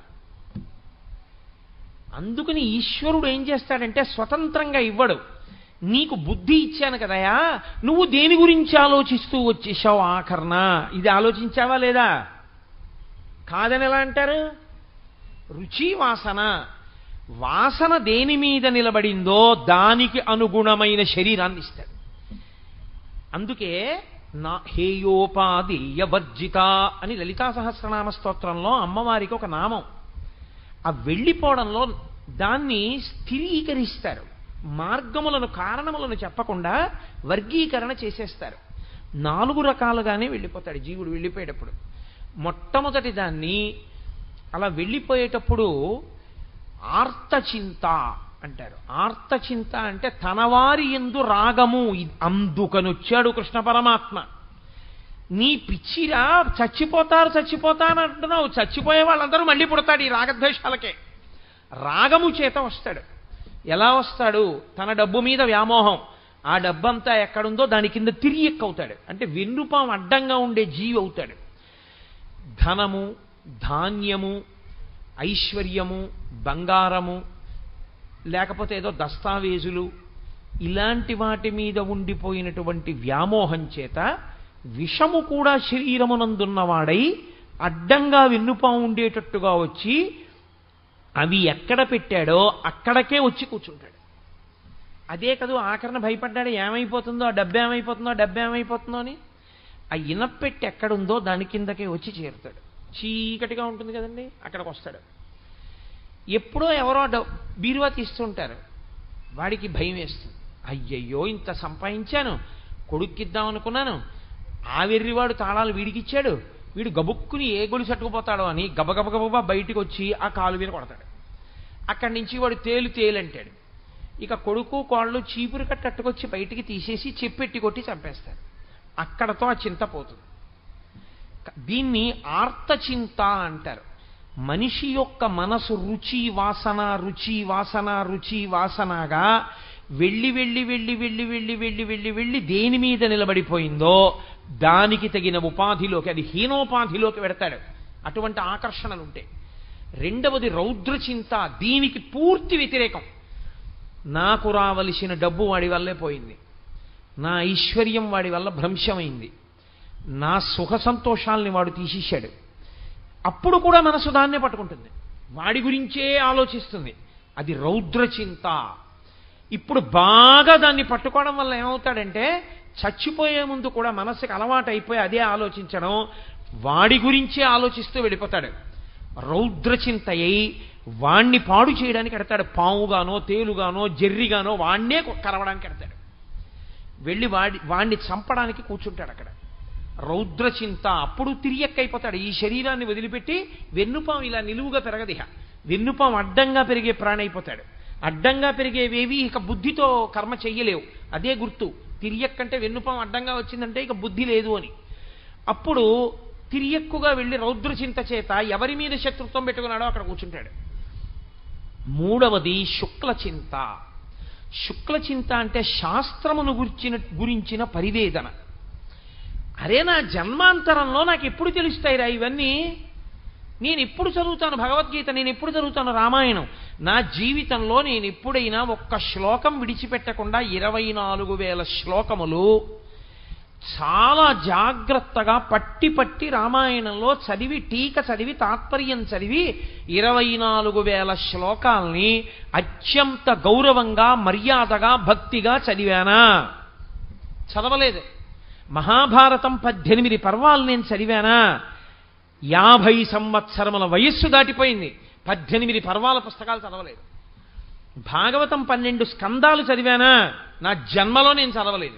అందుకని ఈశ్వరుడు ఏం చేస్తాడంటే స్వతంత్రంగా ఇవ్వడు నీకు బుద్ధి ఇచ్చాను కదయా నువ్వు దేని గురించి ఆలోచిస్తూ వచ్చేసావు ఆఖరణ ఇది ఆలోచించావా లేదా కాదని ఎలా అంటారు రుచి వాసన వాసన దేని మీద నిలబడిందో దానికి అనుగుణమైన శరీరాన్ని ఇస్తాడు అందుకే నా హేయోపాదేయ వర్జిత అని లలితా సహస్రనామ స్తోత్రంలో అమ్మవారికి ఒక నామం ఆ వెళ్ళిపోవడంలో దాన్ని స్థిరీకరిస్తారు మార్గములను కారణములను చెప్పకుండా వర్గీకరణ చేసేస్తారు నాలుగు రకాలుగానే వెళ్ళిపోతాడు జీవుడు వెళ్ళిపోయేటప్పుడు మొట్టమొదటి దాన్ని అలా వెళ్ళిపోయేటప్పుడు ఆర్తచింత అంటారు ఆర్తచింత అంటే తనవారి ఎందు రాగము ఇ- అందుకనొచ్చాడు కృష్ణ పరమాత్మ నీ పిచ్చిరా చచ్చిపోతారు చచ్చిపోతాను అంటున్నావు చచ్చిపోయే వాళ్ళందరూ మళ్ళీ పుడతాడు ఈ రాగద్వేషాలకే రాగము చేత వస్తాడు ఎలా వస్తాడు తన డబ్బు మీద వ్యామోహం ఆ డబ్బంతా ఎక్కడుందో దాని కింద తిరిగి ఎక్కుతాడు అంటే వెన్నుపాం అడ్డంగా ఉండే జీవి అవుతాడు ధనము ధాన్యము ఐశ్వర్యము బంగారము లేకపోతే ఏదో దస్తావేజులు ఇలాంటి వాటి మీద ఉండిపోయినటువంటి వ్యామోహం చేత విషము కూడా శరీరమునందున్నవాడై అడ్డంగా వెన్నుపాం ఉండేటట్టుగా వచ్చి అవి ఎక్కడ పెట్టాడో అక్కడికే వచ్చి కూర్చుంటాడు అదే కదూ ఆఖరణ భయపడ్డాడు ఏమైపోతుందో ఆ డబ్బు ఏమైపోతుందో ఆ డబ్బు ఏమైపోతుందో అని ఆ ఇనపెట్టి ఎక్కడుందో దాని కిందకే వచ్చి చేరుతాడు చీకటిగా ఉంటుంది కదండి అక్కడికి వస్తాడు ఎప్పుడో ఎవరో డ- బీరువా తీస్తుంటారు వాడికి భయం వేస్తుంది అయ్యయ్యో ఇంత సంపాదించాను కొడుక్కిద్దాం అనుకున్నాను ఆ వెర్రివాడు తాళాలు వీడికిచ్చాడు వీడు గబుక్కుని ఏ గొలుసు అట్టుకుపోతాడో అని గబగబగబా బయటికి వచ్చి ఆ కాలు మీద కొడతాడు అక్కడి నుంచి వాడు తేలు తేలంటాడు ఇక కొడుకు కోళ్ళు చీపురు కట్ట అట్టుకొచ్చి బయటికి తీసేసి చెప్పెట్టి కొట్టి చంపేస్తాడు అక్కడతో ఆ చింత పోతుంది దీన్ని ఆర్తచింత అంటారు మనిషి యొక్క మనసు రుచి వాసన రుచి వాసన రుచి వాసనగా వెళ్ళి వెళ్ళి వెళ్ళి వెళ్ళి వెళ్ళి వెళ్ళి వెళ్ళి వెళ్ళి దేని మీద నిలబడిపోయిందో దానికి తగిన ఉపాధిలోకి అది హీనోపాధిలోకి పెడతాడు అటువంటి ఆకర్షణలు ఉంటాయి రెండవది రౌద్రచింత దీనికి పూర్తి వ్యతిరేకం నాకు రావలసిన డబ్బు వాడి వల్లే పోయింది నా ఐశ్వర్యం వాడి వల్ల భ్రంశమైంది నా సుఖ సంతోషాల్ని వాడు తీసేశాడు అప్పుడు కూడా మనసు దాన్నే పట్టుకుంటుంది వాడి గురించే ఆలోచిస్తుంది అది రౌద్రచింత ఇప్పుడు బాగా దాన్ని పట్టుకోవడం వల్ల ఏమవుతాడంటే చచ్చిపోయే ముందు కూడా మనసుకి అలవాటు అయిపోయి అదే ఆలోచించడం వాడి గురించే ఆలోచిస్తూ వెళ్ళిపోతాడు రౌద్రచింత అయి వాణ్ణి పాడు చేయడానికి ఎడతాడు పావుగానో తేలుగానో జెర్రిగానో వాణ్ణే కరవడానికి ఎడతాడు వెళ్ళి వాడి వాణ్ణి చంపడానికి కూర్చుంటాడు అక్కడ రౌద్రచింత అప్పుడు తిరియక్కైపోతాడు ఈ శరీరాన్ని వదిలిపెట్టి వెన్నుపాం ఇలా నిలువుగా పెరగదిహ వెన్నుపాం అడ్డంగా పెరిగే ప్రాణి అయిపోతాడు అడ్డంగా పెరిగేవేవి ఇక బుద్ధితో కర్మ చెయ్యలేవు అదే గుర్తు తిరియక్కంటే వెన్నుపాం అడ్డంగా వచ్చిందంటే ఇక బుద్ధి లేదు అని అప్పుడు తిరియక్కుగా వెళ్ళి రౌద్రచింత చేత ఎవరి మీద శత్రుత్వం పెట్టుకున్నాడో అక్కడ కూర్చుంటాడు మూడవది శుక్లచింత శుక్లచింత అంటే శాస్త్రమును గురించిన గురించిన పరివేదన అరే నా జన్మాంతరంలో నాకు ఎప్పుడు తెలుస్తాయిరా ఇవన్నీ నేను ఎప్పుడు చదువుతాను భగవద్గీత నేను ఎప్పుడు చదువుతాను రామాయణం నా జీవితంలో నేను ఎప్పుడైనా ఒక్క శ్లోకం విడిచిపెట్టకుండా ఇరవై నాలుగు వేల శ్లోకములు చాలా జాగ్రత్తగా పట్టి పట్టి రామాయణంలో చదివి టీక చదివి తాత్పర్యం చదివి ఇరవై నాలుగు వేల శ్లోకాల్ని అత్యంత గౌరవంగా మర్యాదగా భక్తిగా చదివానా చదవలేదు మహాభారతం పద్దెనిమిది పర్వాలు నేను చదివానా యాభై సంవత్సరముల వయస్సు దాటిపోయింది పద్దెనిమిది పర్వాల పుస్తకాలు చదవలేదు భాగవతం పన్నెండు స్కందాలు చదివానా నా జన్మలో నేను చదవలేదు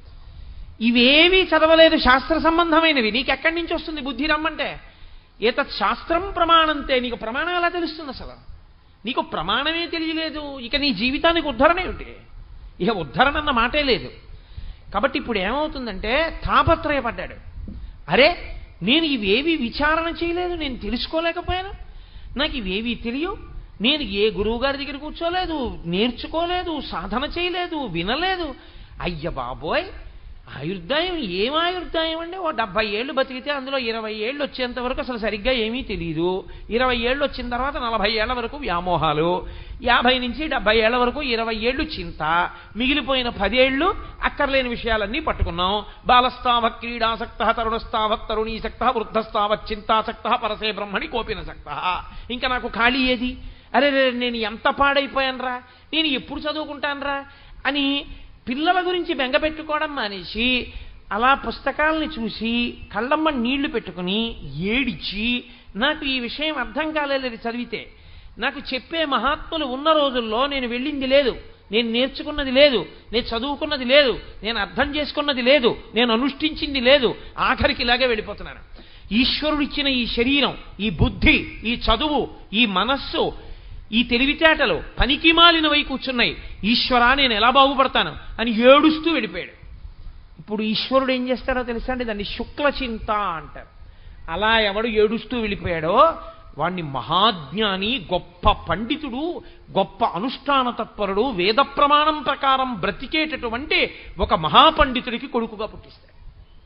ఇవేమీ చదవలేదు శాస్త్ర సంబంధమైనవి నీకు ఎక్కడి నుంచి వస్తుంది బుద్ధి రమ్మంటే ఏతత్ శాస్త్రం ప్రమాణంతే నీకు ప్రమాణం ఎలా తెలుస్తుంది అసలు నీకు ప్రమాణమే తెలియలేదు ఇక నీ జీవితానికి ఉద్ధరణ ఏమిటి ఇక ఉద్ధరణ అన్న మాటే లేదు కాబట్టి ఇప్పుడు ఏమవుతుందంటే తాపత్రయపడ్డాడు అరే నేను ఇవేవి విచారణ చేయలేదు నేను తెలుసుకోలేకపోయాను నాకు ఇవేవి తెలియవు నేను ఏ గురువు గారి దగ్గర కూర్చోలేదు నేర్చుకోలేదు సాధన చేయలేదు వినలేదు అయ్య బాబోయ్ ఆయుర్దాయం ఏం ఆయుర్దాయం అండి ఓ డెబ్బై ఏళ్ళు బతికితే అందులో ఇరవై ఏళ్ళు వచ్చేంత వరకు అసలు సరిగ్గా ఏమీ తెలియదు ఇరవై ఏళ్ళు వచ్చిన తర్వాత నలభై ఏళ్ల వరకు వ్యామోహాలు యాభై నుంచి డెబ్బై ఏళ్ల వరకు ఇరవై ఏళ్ళు చింత మిగిలిపోయిన పదేళ్లు అక్కర్లేని విషయాలన్నీ పట్టుకున్నాం బాలస్తావ క్రీడాసక్త తరుణస్తావ తరుణీసక్త వృద్ధస్తావ చింతాసక్త పరసే బ్రహ్మణి కోపినసక్త ఇంకా నాకు ఖాళీ ఏది అరే రే నేను ఎంత పాడైపోయానరా నేను ఎప్పుడు చదువుకుంటానరా అని పిల్లల గురించి బెంగ పెట్టుకోవడం మానేసి అలా పుస్తకాలని చూసి కళ్ళమ్మ నీళ్లు పెట్టుకుని ఏడిచి నాకు ఈ విషయం అర్థం కాలేదు చదివితే నాకు చెప్పే మహాత్ములు ఉన్న రోజుల్లో నేను వెళ్ళింది లేదు నేను నేర్చుకున్నది లేదు నేను చదువుకున్నది లేదు నేను అర్థం చేసుకున్నది లేదు నేను అనుష్ఠించింది లేదు ఆఖరికి ఇలాగే వెళ్ళిపోతున్నాను ఈశ్వరుడిచ్చిన ఈ శరీరం ఈ బుద్ధి ఈ చదువు ఈ మనస్సు ఈ తెలివితేటలు పనికి మాలినవై కూర్చున్నాయి ఈశ్వరా నేను ఎలా బాగుపడతాను అని ఏడుస్తూ వెళ్ళిపోయాడు ఇప్పుడు ఈశ్వరుడు ఏం చేస్తారో తెలుసా అండి దాన్ని శుక్లచింత అంటారు అలా ఎవడు ఏడుస్తూ వెళ్ళిపోయాడో వాణ్ణి మహాజ్ఞాని గొప్ప పండితుడు గొప్ప అనుష్ఠాన తత్పరుడు వేద ప్రమాణం ప్రకారం బ్రతికేటటువంటి ఒక మహాపండితుడికి కొడుకుగా పుట్టిస్తాడు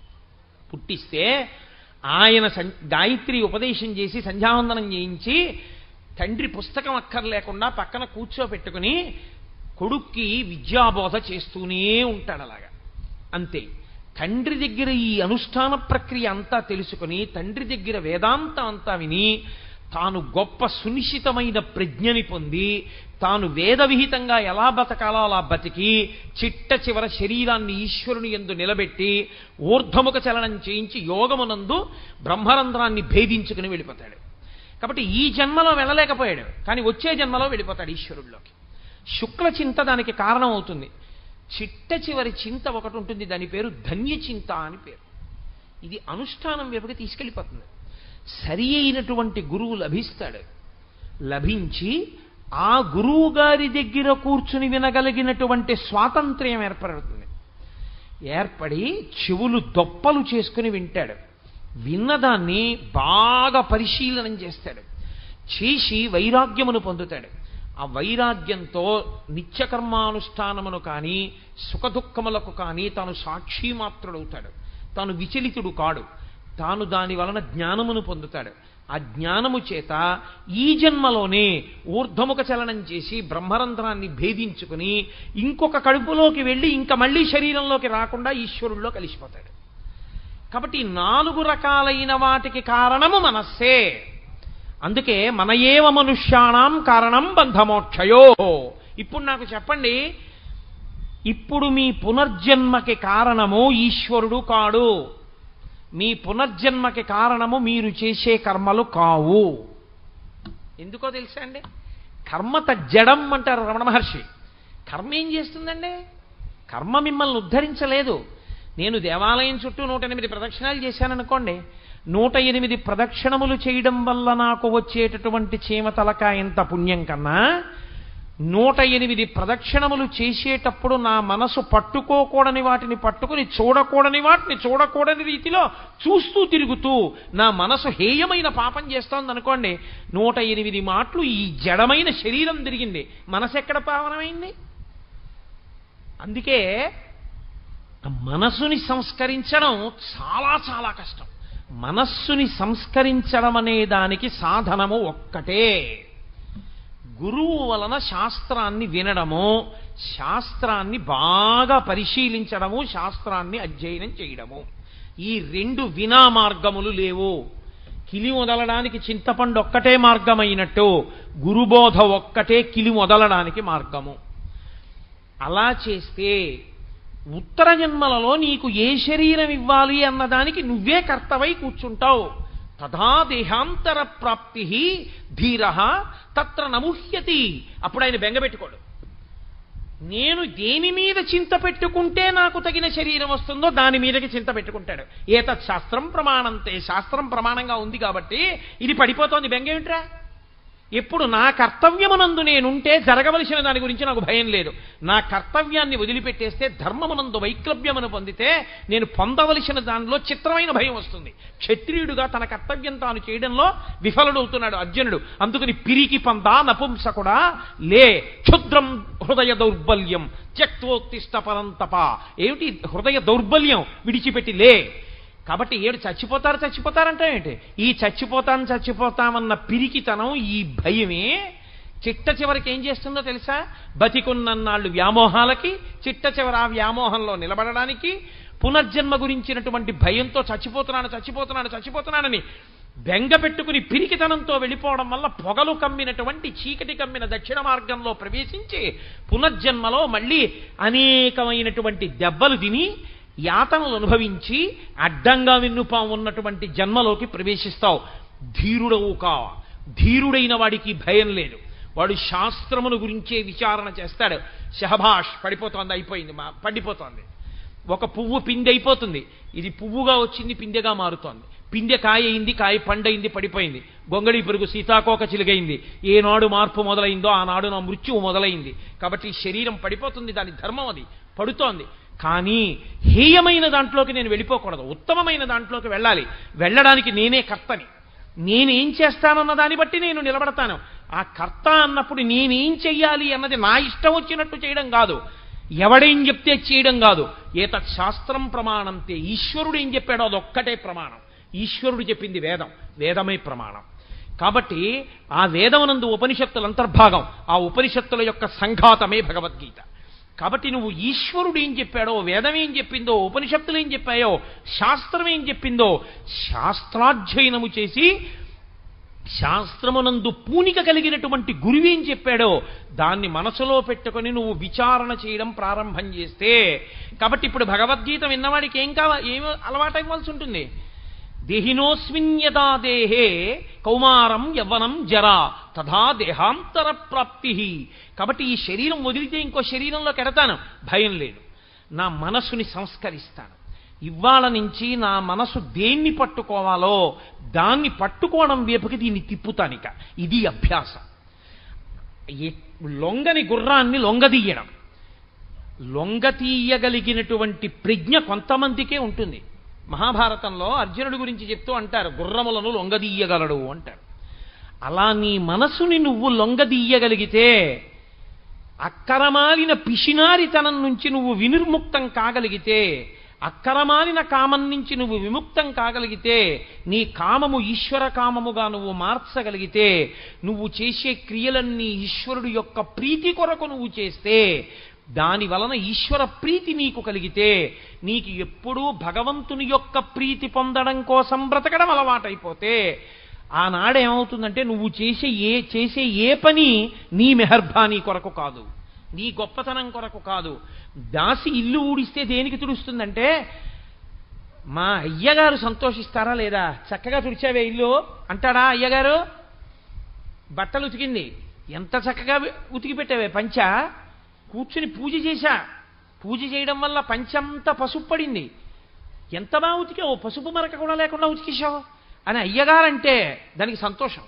పుట్టిస్తే ఆయన గాయత్రి ఉపదేశం చేసి సంధ్యావందనం చేయించి తండ్రి పుస్తకం అక్కర్లేకుండా పక్కన కూర్చోపెట్టుకుని కొడుక్కి విద్యాబోధ చేస్తూనే ఉంటాడు అలాగా అంతే తండ్రి దగ్గర ఈ అనుష్ఠాన ప్రక్రియ అంతా తెలుసుకుని తండ్రి దగ్గర వేదాంతం అంతా విని తాను గొప్ప సునిశ్చితమైన ప్రజ్ఞని పొంది తాను వేదవిహితంగా ఎలా బతకాలో అలా బతికి చిట్ట చివర శరీరాన్ని ఈశ్వరుని ఎందు నిలబెట్టి ఊర్ధముఖ చలనం చేయించి యోగమునందు బ్రహ్మరంధ్రాన్ని భేదించుకుని వెళ్ళిపోతాడు కాబట్టి ఈ జన్మలో వెళ్ళలేకపోయాడు కానీ వచ్చే జన్మలో వెళ్ళిపోతాడు ఈశ్వరుడిలోకి శుక్ల చింత దానికి కారణం అవుతుంది చిట్ట చివరి చింత ఒకటి ఉంటుంది దాని పేరు ధన్య చింత అని పేరు ఇది అనుష్ఠానం వైపుకి తీసుకెళ్ళిపోతుంది సరి అయినటువంటి గురువు లభిస్తాడు లభించి ఆ గురువు గారి దగ్గర కూర్చుని వినగలిగినటువంటి స్వాతంత్ర్యం ఏర్పడుతుంది ఏర్పడి చెవులు దొప్పలు చేసుకుని వింటాడు విన్నదాన్ని బాగా పరిశీలనం చేస్తాడు చేసి వైరాగ్యమును పొందుతాడు ఆ వైరాగ్యంతో నిత్యకర్మానుష్ఠానమును కానీ సుఖదుఖములకు కానీ తాను సాక్షి మాత్రుడవుతాడు తాను విచలితుడు కాడు తాను దాని వలన జ్ఞానమును పొందుతాడు ఆ జ్ఞానము చేత ఈ జన్మలోనే ఊర్ధముఖ చలనం చేసి బ్రహ్మరంధ్రాన్ని భేదించుకుని ఇంకొక కడుపులోకి వెళ్ళి ఇంకా మళ్ళీ శరీరంలోకి రాకుండా ఈశ్వరుల్లో కలిసిపోతాడు కాబట్టి ఈ నాలుగు రకాలైన వాటికి కారణము మనస్సే అందుకే మన ఏవ మనుష్యాణం కారణం బంధమోక్షయో ఇప్పుడు నాకు చెప్పండి ఇప్పుడు మీ పునర్జన్మకి కారణము ఈశ్వరుడు కాడు మీ పునర్జన్మకి కారణము మీరు చేసే కర్మలు కావు ఎందుకో తెలుసా అండి కర్మత జడం అంటారు రమణ మహర్షి కర్మ ఏం చేస్తుందండి కర్మ మిమ్మల్ని ఉద్ధరించలేదు నేను దేవాలయం చుట్టూ నూట ఎనిమిది ప్రదక్షిణాలు చేశాననుకోండి నూట ఎనిమిది ప్రదక్షిణములు చేయడం వల్ల నాకు వచ్చేటటువంటి చీమ తలకాయంత పుణ్యం కన్నా నూట ఎనిమిది ప్రదక్షిణములు చేసేటప్పుడు నా మనసు పట్టుకోకూడని వాటిని పట్టుకుని చూడకూడని వాటిని చూడకూడని రీతిలో చూస్తూ తిరుగుతూ నా మనసు హేయమైన పాపం చేస్తోంది అనుకోండి నూట ఎనిమిది మాటలు ఈ జడమైన శరీరం తిరిగింది మనసు ఎక్కడ పావనమైంది అందుకే మనస్సుని సంస్కరించడం చాలా చాలా కష్టం మనస్సుని సంస్కరించడం అనే దానికి సాధనము ఒక్కటే గురువు వలన శాస్త్రాన్ని వినడము శాస్త్రాన్ని బాగా పరిశీలించడము శాస్త్రాన్ని అధ్యయనం చేయడము ఈ రెండు వినా మార్గములు లేవు కిలి మొదలడానికి చింతపండు ఒక్కటే మార్గమైనట్టు గురుబోధ ఒక్కటే కిలి మొదలడానికి మార్గము అలా చేస్తే ఉత్తర జన్మలలో నీకు ఏ శరీరం ఇవ్వాలి అన్నదానికి నువ్వే కర్తవై కూర్చుంటావు తథా దేహాంతర ప్రాప్తి ధీర తత్ర నముహ్యతి అప్పుడు ఆయన బెంగపెట్టుకోడు నేను దేని మీద చింత పెట్టుకుంటే నాకు తగిన శరీరం వస్తుందో దాని మీదకి చింత పెట్టుకుంటాడు ఏతత్ శాస్త్రం ప్రమాణంతే శాస్త్రం ప్రమాణంగా ఉంది కాబట్టి ఇది పడిపోతోంది బెంగ ఏమిట్రా ఎప్పుడు నా కర్తవ్యమునందు నేనుంటే జరగవలసిన దాని గురించి నాకు భయం లేదు నా కర్తవ్యాన్ని వదిలిపెట్టేస్తే ధర్మమునందు వైక్లభ్యమును పొందితే నేను పొందవలసిన దానిలో చిత్రమైన భయం వస్తుంది క్షత్రియుడుగా తన కర్తవ్యం తాను చేయడంలో విఫలుడవుతున్నాడు అర్జునుడు అందుకని పిరికి పందా నపుంసకుడా లే క్షుద్రం హృదయ దౌర్బల్యం త్యక్తోత్తిష్ట పరంతప ఏమిటి హృదయ దౌర్బల్యం విడిచిపెట్టి లే కాబట్టి ఏడు చచ్చిపోతారు చచ్చిపోతారంటే ఏంటి ఈ చచ్చిపోతాను చచ్చిపోతామన్న పిరికితనం ఈ భయమే చిట్ట చివరికి ఏం చేస్తుందో తెలుసా బతికున్నన్నాళ్ళు వ్యామోహాలకి చిట్ట చివరి ఆ వ్యామోహంలో నిలబడడానికి పునర్జన్మ గురించినటువంటి భయంతో చచ్చిపోతున్నాను చచ్చిపోతున్నాను చచ్చిపోతున్నానని బెంగ పెట్టుకుని పిరికితనంతో వెళ్ళిపోవడం వల్ల పొగలు కమ్మినటువంటి చీకటి కమ్మిన దక్షిణ మార్గంలో ప్రవేశించి పునర్జన్మలో మళ్ళీ అనేకమైనటువంటి దెబ్బలు తిని యాతనలు అనుభవించి అడ్డంగా విన్నుపా ఉన్నటువంటి జన్మలోకి ప్రవేశిస్తావు ధీరుడవు కా ధీరుడైన వాడికి భయం లేదు వాడు శాస్త్రమును గురించే విచారణ చేస్తాడు షహభాష్ పడిపోతోంది అయిపోయింది మా పడిపోతోంది ఒక పువ్వు పిండి అయిపోతుంది ఇది పువ్వుగా వచ్చింది పిందెగా మారుతోంది పిందె కాయ అయింది కాయ పండయింది పడిపోయింది గొంగళి పెరుగు సీతాకోక చిలుగైంది ఏనాడు మార్పు మొదలైందో ఆనాడు నా మృత్యువు మొదలైంది కాబట్టి ఈ శరీరం పడిపోతుంది దాని ధర్మం అది పడుతోంది కానీ హేయమైన దాంట్లోకి నేను వెళ్ళిపోకూడదు ఉత్తమమైన దాంట్లోకి వెళ్ళాలి వెళ్ళడానికి నేనే కర్తని నేనేం చేస్తానన్న దాన్ని బట్టి నేను నిలబడతాను ఆ కర్త అన్నప్పుడు నేనేం చెయ్యాలి అన్నది నా ఇష్టం వచ్చినట్టు చేయడం కాదు ఎవడేం చెప్తే చేయడం కాదు ఏతత్ శాస్త్రం ప్రమాణంతే ఈశ్వరుడు ఏం చెప్పాడో అదొక్కటే ప్రమాణం ఈశ్వరుడు చెప్పింది వేదం వేదమే ప్రమాణం కాబట్టి ఆ వేదమునందు ఉపనిషత్తుల అంతర్భాగం ఆ ఉపనిషత్తుల యొక్క సంఘాతమే భగవద్గీత కాబట్టి నువ్వు ఈశ్వరుడు ఏం చెప్పాడో వేదం ఏం చెప్పిందో ఉపనిషత్తులు ఏం చెప్పాయో శాస్త్రం ఏం చెప్పిందో శాస్త్రాధ్యయనము చేసి శాస్త్రమునందు పూనిక కలిగినటువంటి గురువేం చెప్పాడో దాన్ని మనసులో పెట్టుకొని నువ్వు విచారణ చేయడం ప్రారంభం చేస్తే కాబట్టి ఇప్పుడు భగవద్గీత విన్నవాడికి ఏం కావాలి ఏం అలవాటు ఇవ్వాల్సి ఉంటుంది దేహినోస్మిన్ యదా దేహే కౌమారం యవ్వనం జరా తథా దేహాంతర ప్రాప్తి కాబట్టి ఈ శరీరం వదిలితే ఇంకో శరీరంలోకి ఎడతాను భయం లేదు నా మనసుని సంస్కరిస్తాను ఇవాళ నుంచి నా మనసు దేన్ని పట్టుకోవాలో దాన్ని పట్టుకోవడం వైపుకి దీన్ని తిప్పుతానిక ఇది అభ్యాసం ఎ- లొంగని గుర్రాన్ని లొంగదీయడం లొంగతీయగలిగినటువంటి ప్రజ్ఞ కొంతమందికే ఉంటుంది మహాభారతంలో అర్జునుడి గురించి చెప్తూ అంటారు గుర్రములను లొంగదీయగలడు అంటారు అలా నీ మనసుని నువ్వు లొంగదీయగలిగితే అక్కరమాలిన పిషినారితనం నుంచి నువ్వు వినిర్ముక్తం కాగలిగితే అక్కరమాలిన కామం నుంచి నువ్వు విముక్తం కాగలిగితే నీ కామము ఈశ్వర కామముగా నువ్వు మార్చగలిగితే నువ్వు చేసే క్రియలన్నీ ఈశ్వరుడు యొక్క ప్రీతి కొరకు నువ్వు చేస్తే దాని వలన ఈశ్వర ప్రీతి నీకు కలిగితే నీకు ఎప్పుడూ భగవంతుని యొక్క ప్రీతి పొందడం కోసం బ్రతకడం అలవాటైపోతే ఆనాడు ఏమవుతుందంటే నువ్వు చేసే ఏ చేసే ఏ పని నీ మెహర్బానీ కొరకు కాదు నీ గొప్పతనం కొరకు కాదు దాసి ఇల్లు ఊడిస్తే దేనికి తుడుస్తుందంటే మా అయ్యగారు సంతోషిస్తారా లేదా చక్కగా తుడిచావే ఇల్లు అంటాడా అయ్యగారు బట్టలు ఉతికింది ఎంత చక్కగా ఉతికి పెట్టావే పంచ కూర్చుని పూజ చేశా పూజ చేయడం వల్ల పంచంతా పసుపు పడింది ఎంత బాగా ఉతికావు పసుపు మరక కూడా లేకుండా ఉతికేశావు అని అయ్యగారంటే దానికి సంతోషం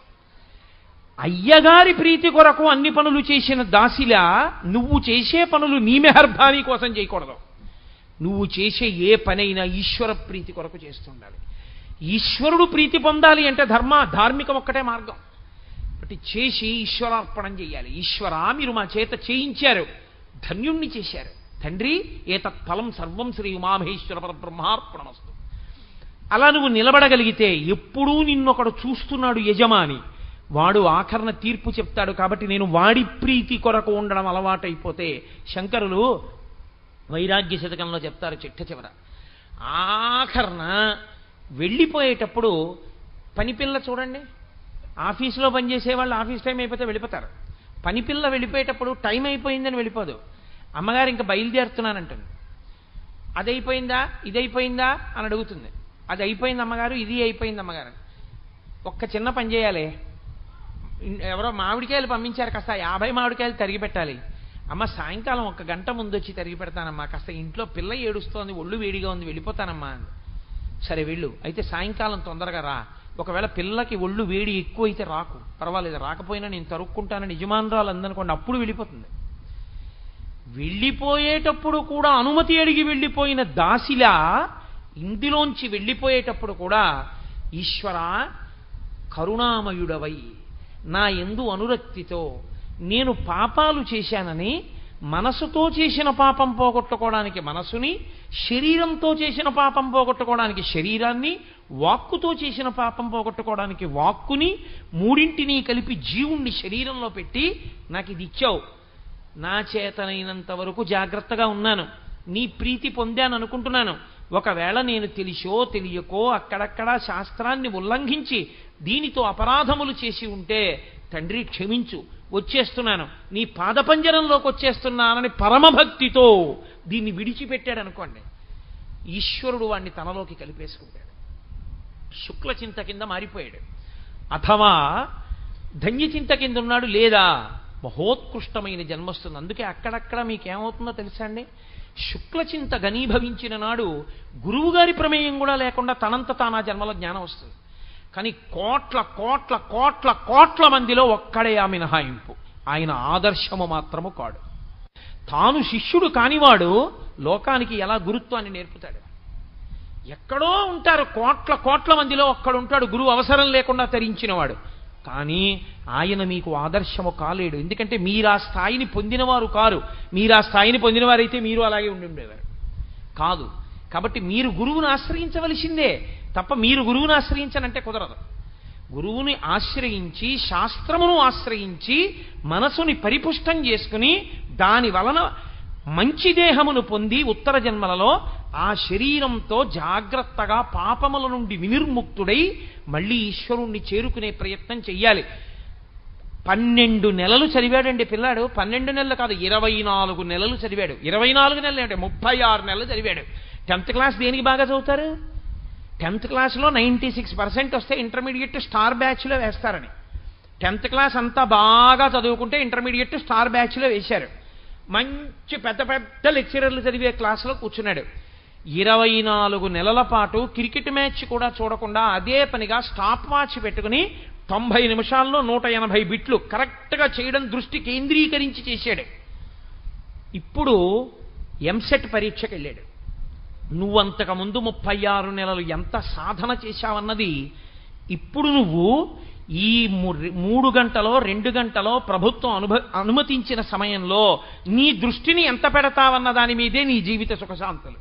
అయ్యగారి ప్రీతి కొరకు అన్ని పనులు చేసిన దాసిలా నువ్వు చేసే పనులు నీ మెహర్బానీ కోసం చేయకూడదు నువ్వు చేసే ఏ పనైనా ఈశ్వర ప్రీతి కొరకు చేస్తుండాలి ఈశ్వరుడు ప్రీతి పొందాలి అంటే ధర్మ ధార్మికం ఒక్కటే మార్గం బట్టి చేసి ఈశ్వరార్పణం చేయాలి ఈశ్వర మీరు మా చేత చేయించారు ధన్యుణ్ణి చేశారు తండ్రి ఏతత్ ఫలం సర్వం శ్రీ ఉమామహేశ్వర పరబ్రహ్మార్పణమస్తు అలా నువ్వు నిలబడగలిగితే ఎప్పుడూ నిన్నొకడు చూస్తున్నాడు యజమాని వాడు ఆఖరణ తీర్పు చెప్తాడు కాబట్టి నేను వాడి ప్రీతి కొరకు ఉండడం అలవాటైపోతే శంకరులు వైరాగ్య శతకంలో చెప్తారు చిట్ట చివర ఆఖరణ వెళ్ళిపోయేటప్పుడు పనిపిల్ల చూడండి ఆఫీసులో పనిచేసే వాళ్ళు ఆఫీస్ టైం అయిపోతే వెళ్ళిపోతారు పనిపిల్ల వెళ్ళిపోయేటప్పుడు టైం అయిపోయిందని వెళ్ళిపోదు అమ్మగారు ఇంకా బయలుదేరుతున్నానంటుంది అది అయిపోయిందా ఇది అయిపోయిందా అని అడుగుతుంది అది అయిపోయింది అమ్మగారు ఇది అయిపోయింది అమ్మగారు ఒక్క చిన్న పని చేయాలి ఎవరో మామిడికాయలు పంపించారు కాస్త యాభై మామిడికాయలు తరిగి పెట్టాలి అమ్మ సాయంకాలం ఒక గంట ముందు వచ్చి తరిగి పెడతానమ్మా కాస్త ఇంట్లో పిల్ల ఏడుస్తోంది ఒళ్ళు వేడిగా ఉంది వెళ్ళిపోతానమ్మా అంది. సరే వెళ్ళు అయితే సాయంకాలం తొందరగా రా ఒకవేళ పిల్లకి ఒళ్ళు వేడి ఎక్కువ అయితే రాకు పర్వాలేదు రాకపోయినా నేను తరుక్కుంటానని యజమానురాలు అందనుకోండి అప్పుడు వెళ్ళిపోతుంది వెళ్ళిపోయేటప్పుడు కూడా అనుమతి అడిగి వెళ్ళిపోయిన దాసిలా ఇందులోంచి వెళ్ళిపోయేటప్పుడు కూడా ఈశ్వర కరుణామయుడవై నా ఎందు అనురక్తితో నేను పాపాలు చేశానని మనసుతో చేసిన పాపం పోగొట్టుకోవడానికి మనసుని శరీరంతో చేసిన పాపం పోగొట్టుకోవడానికి శరీరాన్ని వాక్కుతో చేసిన పాపం పోగొట్టుకోవడానికి వాక్కుని మూడింటిని కలిపి జీవుణ్ణి శరీరంలో పెట్టి నాకు ఇది ఇచ్చావు నా చేతనైనంత వరకు జాగ్రత్తగా ఉన్నాను నీ ప్రీతి పొందాను అనుకుంటున్నాను ఒకవేళ నేను తెలిసో తెలియకో అక్కడక్కడ శాస్త్రాన్ని ఉల్లంఘించి దీనితో అపరాధములు చేసి ఉంటే తండ్రి క్షమించు వచ్చేస్తున్నాను నీ పాదపంజరంలోకి వచ్చేస్తున్నానని పరమభక్తితో దీన్ని విడిచిపెట్టాడు అనుకోండి ఈశ్వరుడు వాణ్ణి తనలోకి కలిపేసుకుంటాడు శుక్ల చింత కింద మారిపోయాడు అథవా ధన్యచింత కింద ఉన్నాడు లేదా మహోత్కృష్టమైన జన్మస్తుంది అందుకే అక్కడక్కడ మీకేమవుతుందో తెలుసా అండి శుక్లచింత ఘనీభవించిన నాడు గురువుగారి ప్రమేయం కూడా లేకుండా తనంత తాను ఆ జన్మలో జ్ఞానం వస్తుంది కానీ కోట్ల కోట్ల కోట్ల కోట్ల మందిలో ఒక్కడే ఆ మినహాయింపు ఆయన ఆదర్శము మాత్రము కాడు తాను శిష్యుడు కానివాడు లోకానికి ఎలా గురుత్వాన్ని నేర్పుతాడు ఎక్కడో ఉంటారు కోట్ల కోట్ల మందిలో ఒక్కడుంటాడు గురువు అవసరం లేకుండా తరించినవాడు కానీ ఆయన మీకు ఆదర్శము కాలేడు ఎందుకంటే మీరు ఆ స్థాయిని పొందినవారు కారు మీరు ఆ స్థాయిని పొందినవారైతే మీరు అలాగే ఉండి ఉండేవారు కాదు కాబట్టి మీరు గురువుని ఆశ్రయించవలసిందే తప్ప మీరు గురువుని ఆశ్రయించనంటే కుదరదు గురువుని ఆశ్రయించి శాస్త్రమును ఆశ్రయించి మనసుని పరిపుష్టం చేసుకుని దాని వలన మంచి దేహమును పొంది ఉత్తర జన్మలలో ఆ శరీరంతో జాగ్రత్తగా పాపముల నుండి వినిర్ముక్తుడై మళ్ళీ ఈశ్వరుణ్ణి చేరుకునే ప్రయత్నం చెయ్యాలి పన్నెండు నెలలు చదివాడండి పిల్లాడు పన్నెండు నెలలు కాదు ఇరవై నాలుగు నెలలు చదివాడు ఇరవై నాలుగు నెలలు అంటే ముప్పై ఆరు నెలలు చదివాడు టెన్త్ క్లాస్ దేనికి బాగా చదువుతారు టెన్త్ క్లాస్లో నైంటీ సిక్స్ పర్సెంట్ వస్తే ఇంటర్మీడియట్ స్టార్ బ్యాచ్లో వేస్తారని టెన్త్ క్లాస్ అంతా బాగా చదువుకుంటే ఇంటర్మీడియట్ స్టార్ బ్యాచ్లో వేశారు మంచి పెద్ద పెద్ద లెక్చరర్లు చదివే క్లాసులో కూర్చున్నాడు ఇరవై నాలుగు నెలల పాటు క్రికెట్ మ్యాచ్ కూడా చూడకుండా అదే పనిగా స్టాప్ వాచ్ పెట్టుకుని తొంభై నిమిషాల్లో నూట ఎనభై బిట్లు కరెక్ట్గా చేయడం దృష్టి కేంద్రీకరించి చేశాడు ఇప్పుడు ఎంసెట్ పరీక్షకి వెళ్ళాడు నువ్వంతకు ముందు ముప్పై ఆరు నెలలు ఎంత సాధన చేశావన్నది ఇప్పుడు నువ్వు ఈ ము- మూడు గంటలో రెండు గంటలో ప్రభుత్వం అనుభ అనుమతించిన సమయంలో నీ దృష్టిని ఎంత పెడతావన్న దాని మీదే నీ జీవిత సుఖశాంతులు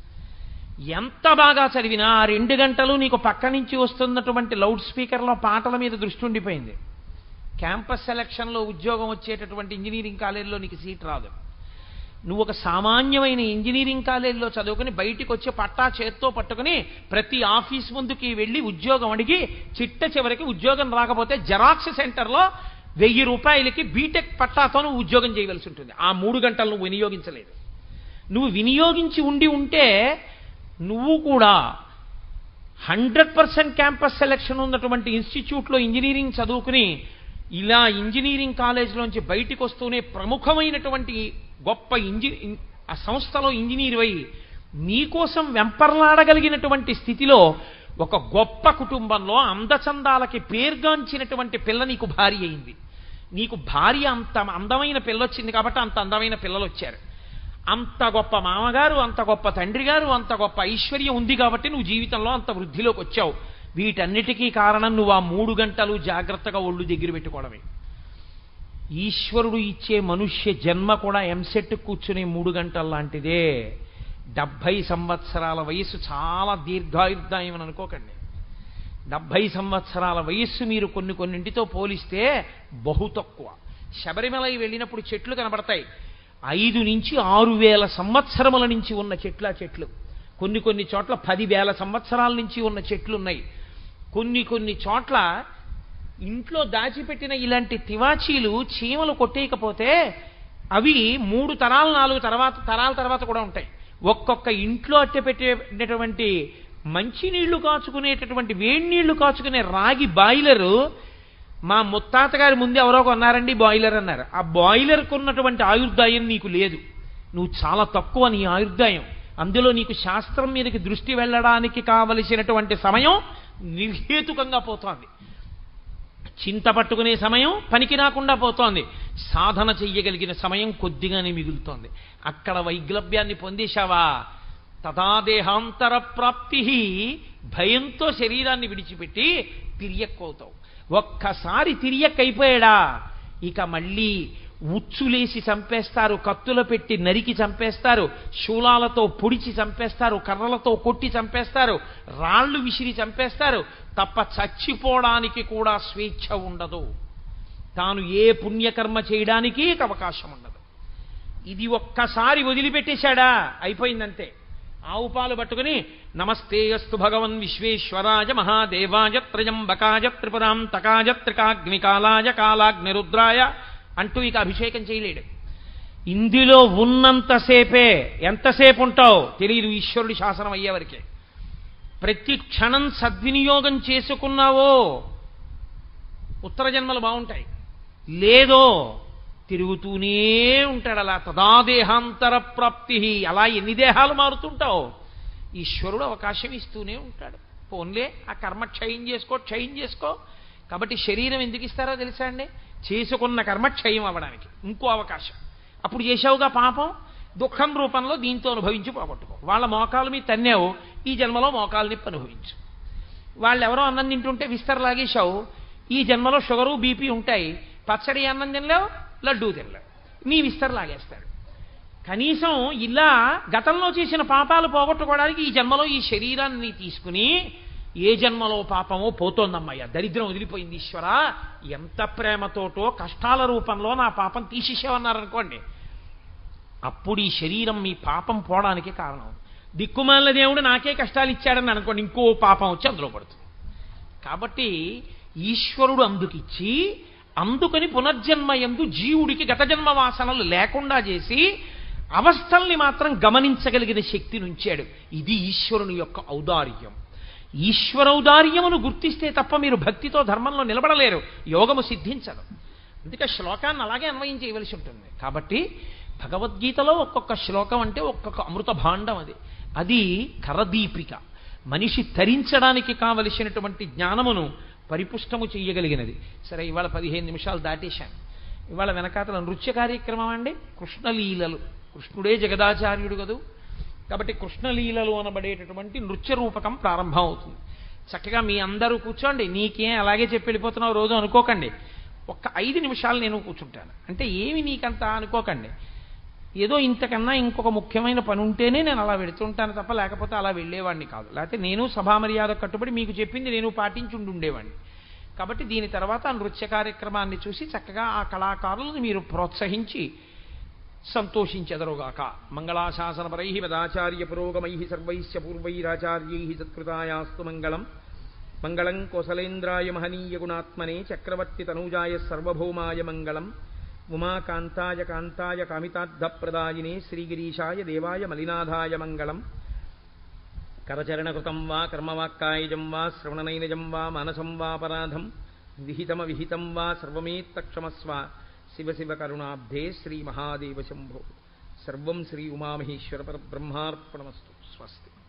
ఎంత బాగా చదివినా ఆ రెండు గంటలు నీకు పక్క నుంచి వస్తున్నటువంటి లౌడ్ స్పీకర్లో పాటల మీద దృష్టి ఉండిపోయింది క్యాంపస్ సెలక్షన్లో ఉద్యోగం వచ్చేటటువంటి ఇంజనీరింగ్ కాలేజీలో నీకు సీట్ రాదు నువ్వు ఒక సామాన్యమైన ఇంజనీరింగ్ కాలేజీలో చదువుకుని బయటికి వచ్చి పట్టా చేత్తో పట్టుకుని ప్రతి ఆఫీస్ ముందుకి వెళ్ళి ఉద్యోగం అడిగి చిట్ట చివరికి ఉద్యోగం రాకపోతే జెరాక్స్ సెంటర్లో వెయ్యి రూపాయలకి బీటెక్ పట్టాతో నువ్వు ఉద్యోగం చేయవలసి ఉంటుంది ఆ మూడు గంటలు నువ్వు వినియోగించలేదు నువ్వు వినియోగించి ఉండి ఉంటే నువ్వు కూడా హండ్రెడ్ పర్సెంట్ క్యాంపస్ సెలక్షన్ ఉన్నటువంటి ఇన్స్టిట్యూట్లో ఇంజనీరింగ్ చదువుకుని ఇలా ఇంజనీరింగ్ కాలేజీలోంచి బయటికి వస్తూనే ప్రముఖమైనటువంటి గొప్ప ఇంజి ఇన్- ఆ సంస్థలో ఇంజనీర్ అయి నీకోసం వెంపర్లాడగలిగినటువంటి స్థితిలో ఒక గొప్ప కుటుంబంలో అందచందాలకి పేర్గాంచినటువంటి పిల్ల నీకు భార్య అయింది నీకు భార్య అంత అందమైన పిల్ల వచ్చింది కాబట్టి అంత అందమైన పిల్లలు వచ్చారు అంత గొప్ప మామగారు అంత గొప్ప తండ్రి గారు అంత గొప్ప ఐశ్వర్యం ఉంది కాబట్టి నువ్వు జీవితంలో అంత వృద్ధిలోకి వచ్చావు వీటన్నిటికీ కారణం నువ్వు ఆ మూడు గంటలు జాగ్రత్తగా ఒళ్ళు దగ్గర పెట్టుకోవడమే ఈశ్వరుడు ఇచ్చే మనుష్య జన్మ కూడా ఎంసెట్ కూర్చునే మూడు గంటల లాంటిదే డెబ్భై సంవత్సరాల వయస్సు చాలా దీర్ఘాయుర్దాయం అని అనుకోకండి డెబ్భై సంవత్సరాల వయస్సు మీరు కొన్ని కొన్నింటితో పోలిస్తే బహు తక్కువ శబరిమల వెళ్ళినప్పుడు చెట్లు కనబడతాయి ఐదు నుంచి ఆరు వేల సంవత్సరముల నుంచి ఉన్న చెట్లు ఆ చెట్లు కొన్ని కొన్ని చోట్ల పది వేల సంవత్సరాల నుంచి ఉన్న చెట్లు ఉన్నాయి కొన్ని కొన్ని చోట్ల ఇంట్లో దాచిపెట్టిన ఇలాంటి తివాచీలు చీమలు కొట్టేయకపోతే అవి మూడు తరాలు నాలుగు తర్వాత తరాల తర్వాత కూడా ఉంటాయి ఒక్కొక్క ఇంట్లో అట్టె పెట్టేటటువంటి మంచినీళ్లు కాచుకునేటటువంటి వేడి నీళ్లు కాచుకునే రాగి బాయిలరు మా ముత్తాత గారి ముందు ఎవరో కొన్నారండి బాయిలర్ అన్నారు ఆ బాయిలర్కు ఉన్నటువంటి ఆయుర్దాయం నీకు లేదు నువ్వు చాలా తక్కువ నీ ఆయుర్దాయం అందులో నీకు శాస్త్రం మీదకి దృష్టి వెళ్ళడానికి కావలసినటువంటి సమయం నిర్హేతుకంగా పోతోంది చింత పట్టుకునే సమయం పనికి రాకుండా పోతోంది సాధన చెయ్యగలిగిన సమయం కొద్దిగానే మిగులుతోంది అక్కడ వైగ్లభ్యాన్ని పొందేశావా తదాదేహాంతర ప్రాప్తి భయంతో శరీరాన్ని విడిచిపెట్టి తిరియక్కవుతావు ఒక్కసారి తిరియక్కైపోయాడా ఇక మళ్ళీ ఉచ్చులేసి చంపేస్తారు కత్తుల పెట్టి నరికి చంపేస్తారు శూలాలతో పొడిచి చంపేస్తారు కర్రలతో కొట్టి చంపేస్తారు రాళ్ళు విసిరి చంపేస్తారు తప్ప చచ్చిపోవడానికి కూడా స్వేచ్ఛ ఉండదు తాను ఏ పుణ్యకర్మ చేయడానికి అవకాశం ఉండదు ఇది ఒక్కసారి వదిలిపెట్టేశాడా అయిపోయిందంతే ఆవు పాలు పట్టుకుని నమస్తే అస్తు భగవన్ విశ్వేశ్వరాయ మహాదేవాయ త్రయంబకాయ త్రిపురాంతకాయ త్రికాగ్నికాలాయ కాలాగ్నిరుద్రాయ అంటూ ఇక అభిషేకం చేయలేడు ఇందులో ఉన్నంతసేపే ఎంతసేపు ఉంటావు తెలియదు ఈశ్వరుడి శాసనం అయ్యేవరకే ప్రతి క్షణం సద్వినియోగం చేసుకున్నావో ఉత్తర జన్మలు బాగుంటాయి లేదో తిరుగుతూనే ఉంటాడు అలా తదాదేహాంతర ప్రాప్తి అలా ఎన్ని దేహాలు మారుతుంటావు ఈశ్వరుడు అవకాశం ఇస్తూనే ఉంటాడు పోన్లే ఆ కర్మ క్షయం చేసుకో క్షయం చేసుకో కాబట్టి శరీరం ఎందుకు ఇస్తారో తెలుసా అండి చేసుకున్న కర్మ క్షయం అవ్వడానికి ఇంకో అవకాశం అప్పుడు చేసావుగా పాపం దుఃఖం రూపంలో దీంతో అనుభవించి పోగొట్టుకో వాళ్ళ మోకాలు మీ తన్నేవు ఈ జన్మలో మోకాలు నిప్పు అనుభవించు వాళ్ళు ఎవరో అన్నం తింటుంటే విస్తర లాగేశావు ఈ జన్మలో షుగరు బీపీ ఉంటాయి పచ్చడి అన్నం తినలేవు లడ్డూ తినలేవు నీ విస్తర లాగేస్తాడు కనీసం ఇలా గతంలో చేసిన పాపాలు పోగొట్టుకోవడానికి ఈ జన్మలో ఈ శరీరాన్ని తీసుకుని ఏ జన్మలో పాపమో పోతోందమ్మయ్య దరిద్రం వదిలిపోయింది ఈశ్వర ఎంత ప్రేమతోటో కష్టాల రూపంలో నా పాపం తీసేసేవన్నారనుకోండి అప్పుడు ఈ శరీరం మీ పాపం పోవడానికి కారణం దిక్కుమాల దేవుడు నాకే కష్టాలు ఇచ్చాడని అనుకోండి ఇంకో పాపం వచ్చి అందులో పడుతుంది కాబట్టి ఈశ్వరుడు అందుకిచ్చి అందుకని పునర్జన్మ ఎందు జీవుడికి గత జన్మ వాసనలు లేకుండా చేసి అవస్థల్ని మాత్రం గమనించగలిగిన శక్తిని ఉంచాడు ఇది ఈశ్వరుని యొక్క ఔదార్యం ఈశ్వరౌదార్యమును గుర్తిస్తే తప్ప మీరు భక్తితో ధర్మంలో నిలబడలేరు యోగము సిద్ధించదు అందుకే శ్లోకాన్ని అలాగే అన్వయం చేయవలసి ఉంటుంది కాబట్టి భగవద్గీతలో ఒక్కొక్క శ్లోకం అంటే ఒక్కొక్క అమృత భాండం అది అది కరదీపిక మనిషి తరించడానికి కావలసినటువంటి జ్ఞానమును పరిపుష్టము చేయగలిగినది సరే ఇవాళ పదిహేను నిమిషాలు దాటేశాను ఇవాళ వెనకాతల నృత్య కార్యక్రమం అండి కృష్ణలీలలు కృష్ణుడే జగదాచార్యుడు కదూ కాబట్టి కృష్ణలీలలు అనబడేటటువంటి నృత్య రూపకం ప్రారంభం అవుతుంది చక్కగా మీ అందరూ కూర్చోండి నీకేం అలాగే చెప్పి వెళ్ళిపోతున్నావు రోజు అనుకోకండి ఒక్క ఐదు నిమిషాలు నేను కూర్చుంటాను అంటే ఏమి నీకంత అనుకోకండి ఏదో ఇంతకన్నా ఇంకొక ముఖ్యమైన పని ఉంటేనే నేను అలా వెడుతుంటాను తప్ప లేకపోతే అలా వెళ్ళేవాడిని కాదు లేకపోతే నేను సభా మర్యాద కట్టుబడి మీకు చెప్పింది నేను పాటించుండి ఉండేవాడిని కాబట్టి దీని తర్వాత ఆ నృత్య కార్యక్రమాన్ని చూసి చక్కగా ఆ కళాకారులను మీరు ప్రోత్సహించి సంతోషించెదరుగాక మంగళాశాసనపరై పదాచార్య పురోగమై సర్వైశ్య పూర్వైరాచార్యై సత్కృతాయాస్తు మంగళం మంగళం కోసలేంద్రాయ మహనీయ గుణాత్మనే చక్రవర్తి తనూజాయ సర్వభౌమాయ మంగళం ఉమాకాంతాయ కాంతాయ కామితార్థప్రదాయినే శ్రీగిరీశాయ దేవాయ మలినాథాయ మంగళం కరచరణకృతం వా కర్మవాక్కాయజం వా శ్రవణనైనజం వా మానసం వాపరాధం విహితమ విహితం వా సర్వమేత్తక్షమస్వ శివ శివ కరుణాబ్ధే శ్రీ మహాదేవ శంభో సర్వం శ్రీ ఉమామహేశ్వర పరబ్రహ్మార్పణమస్తు స్వస్తి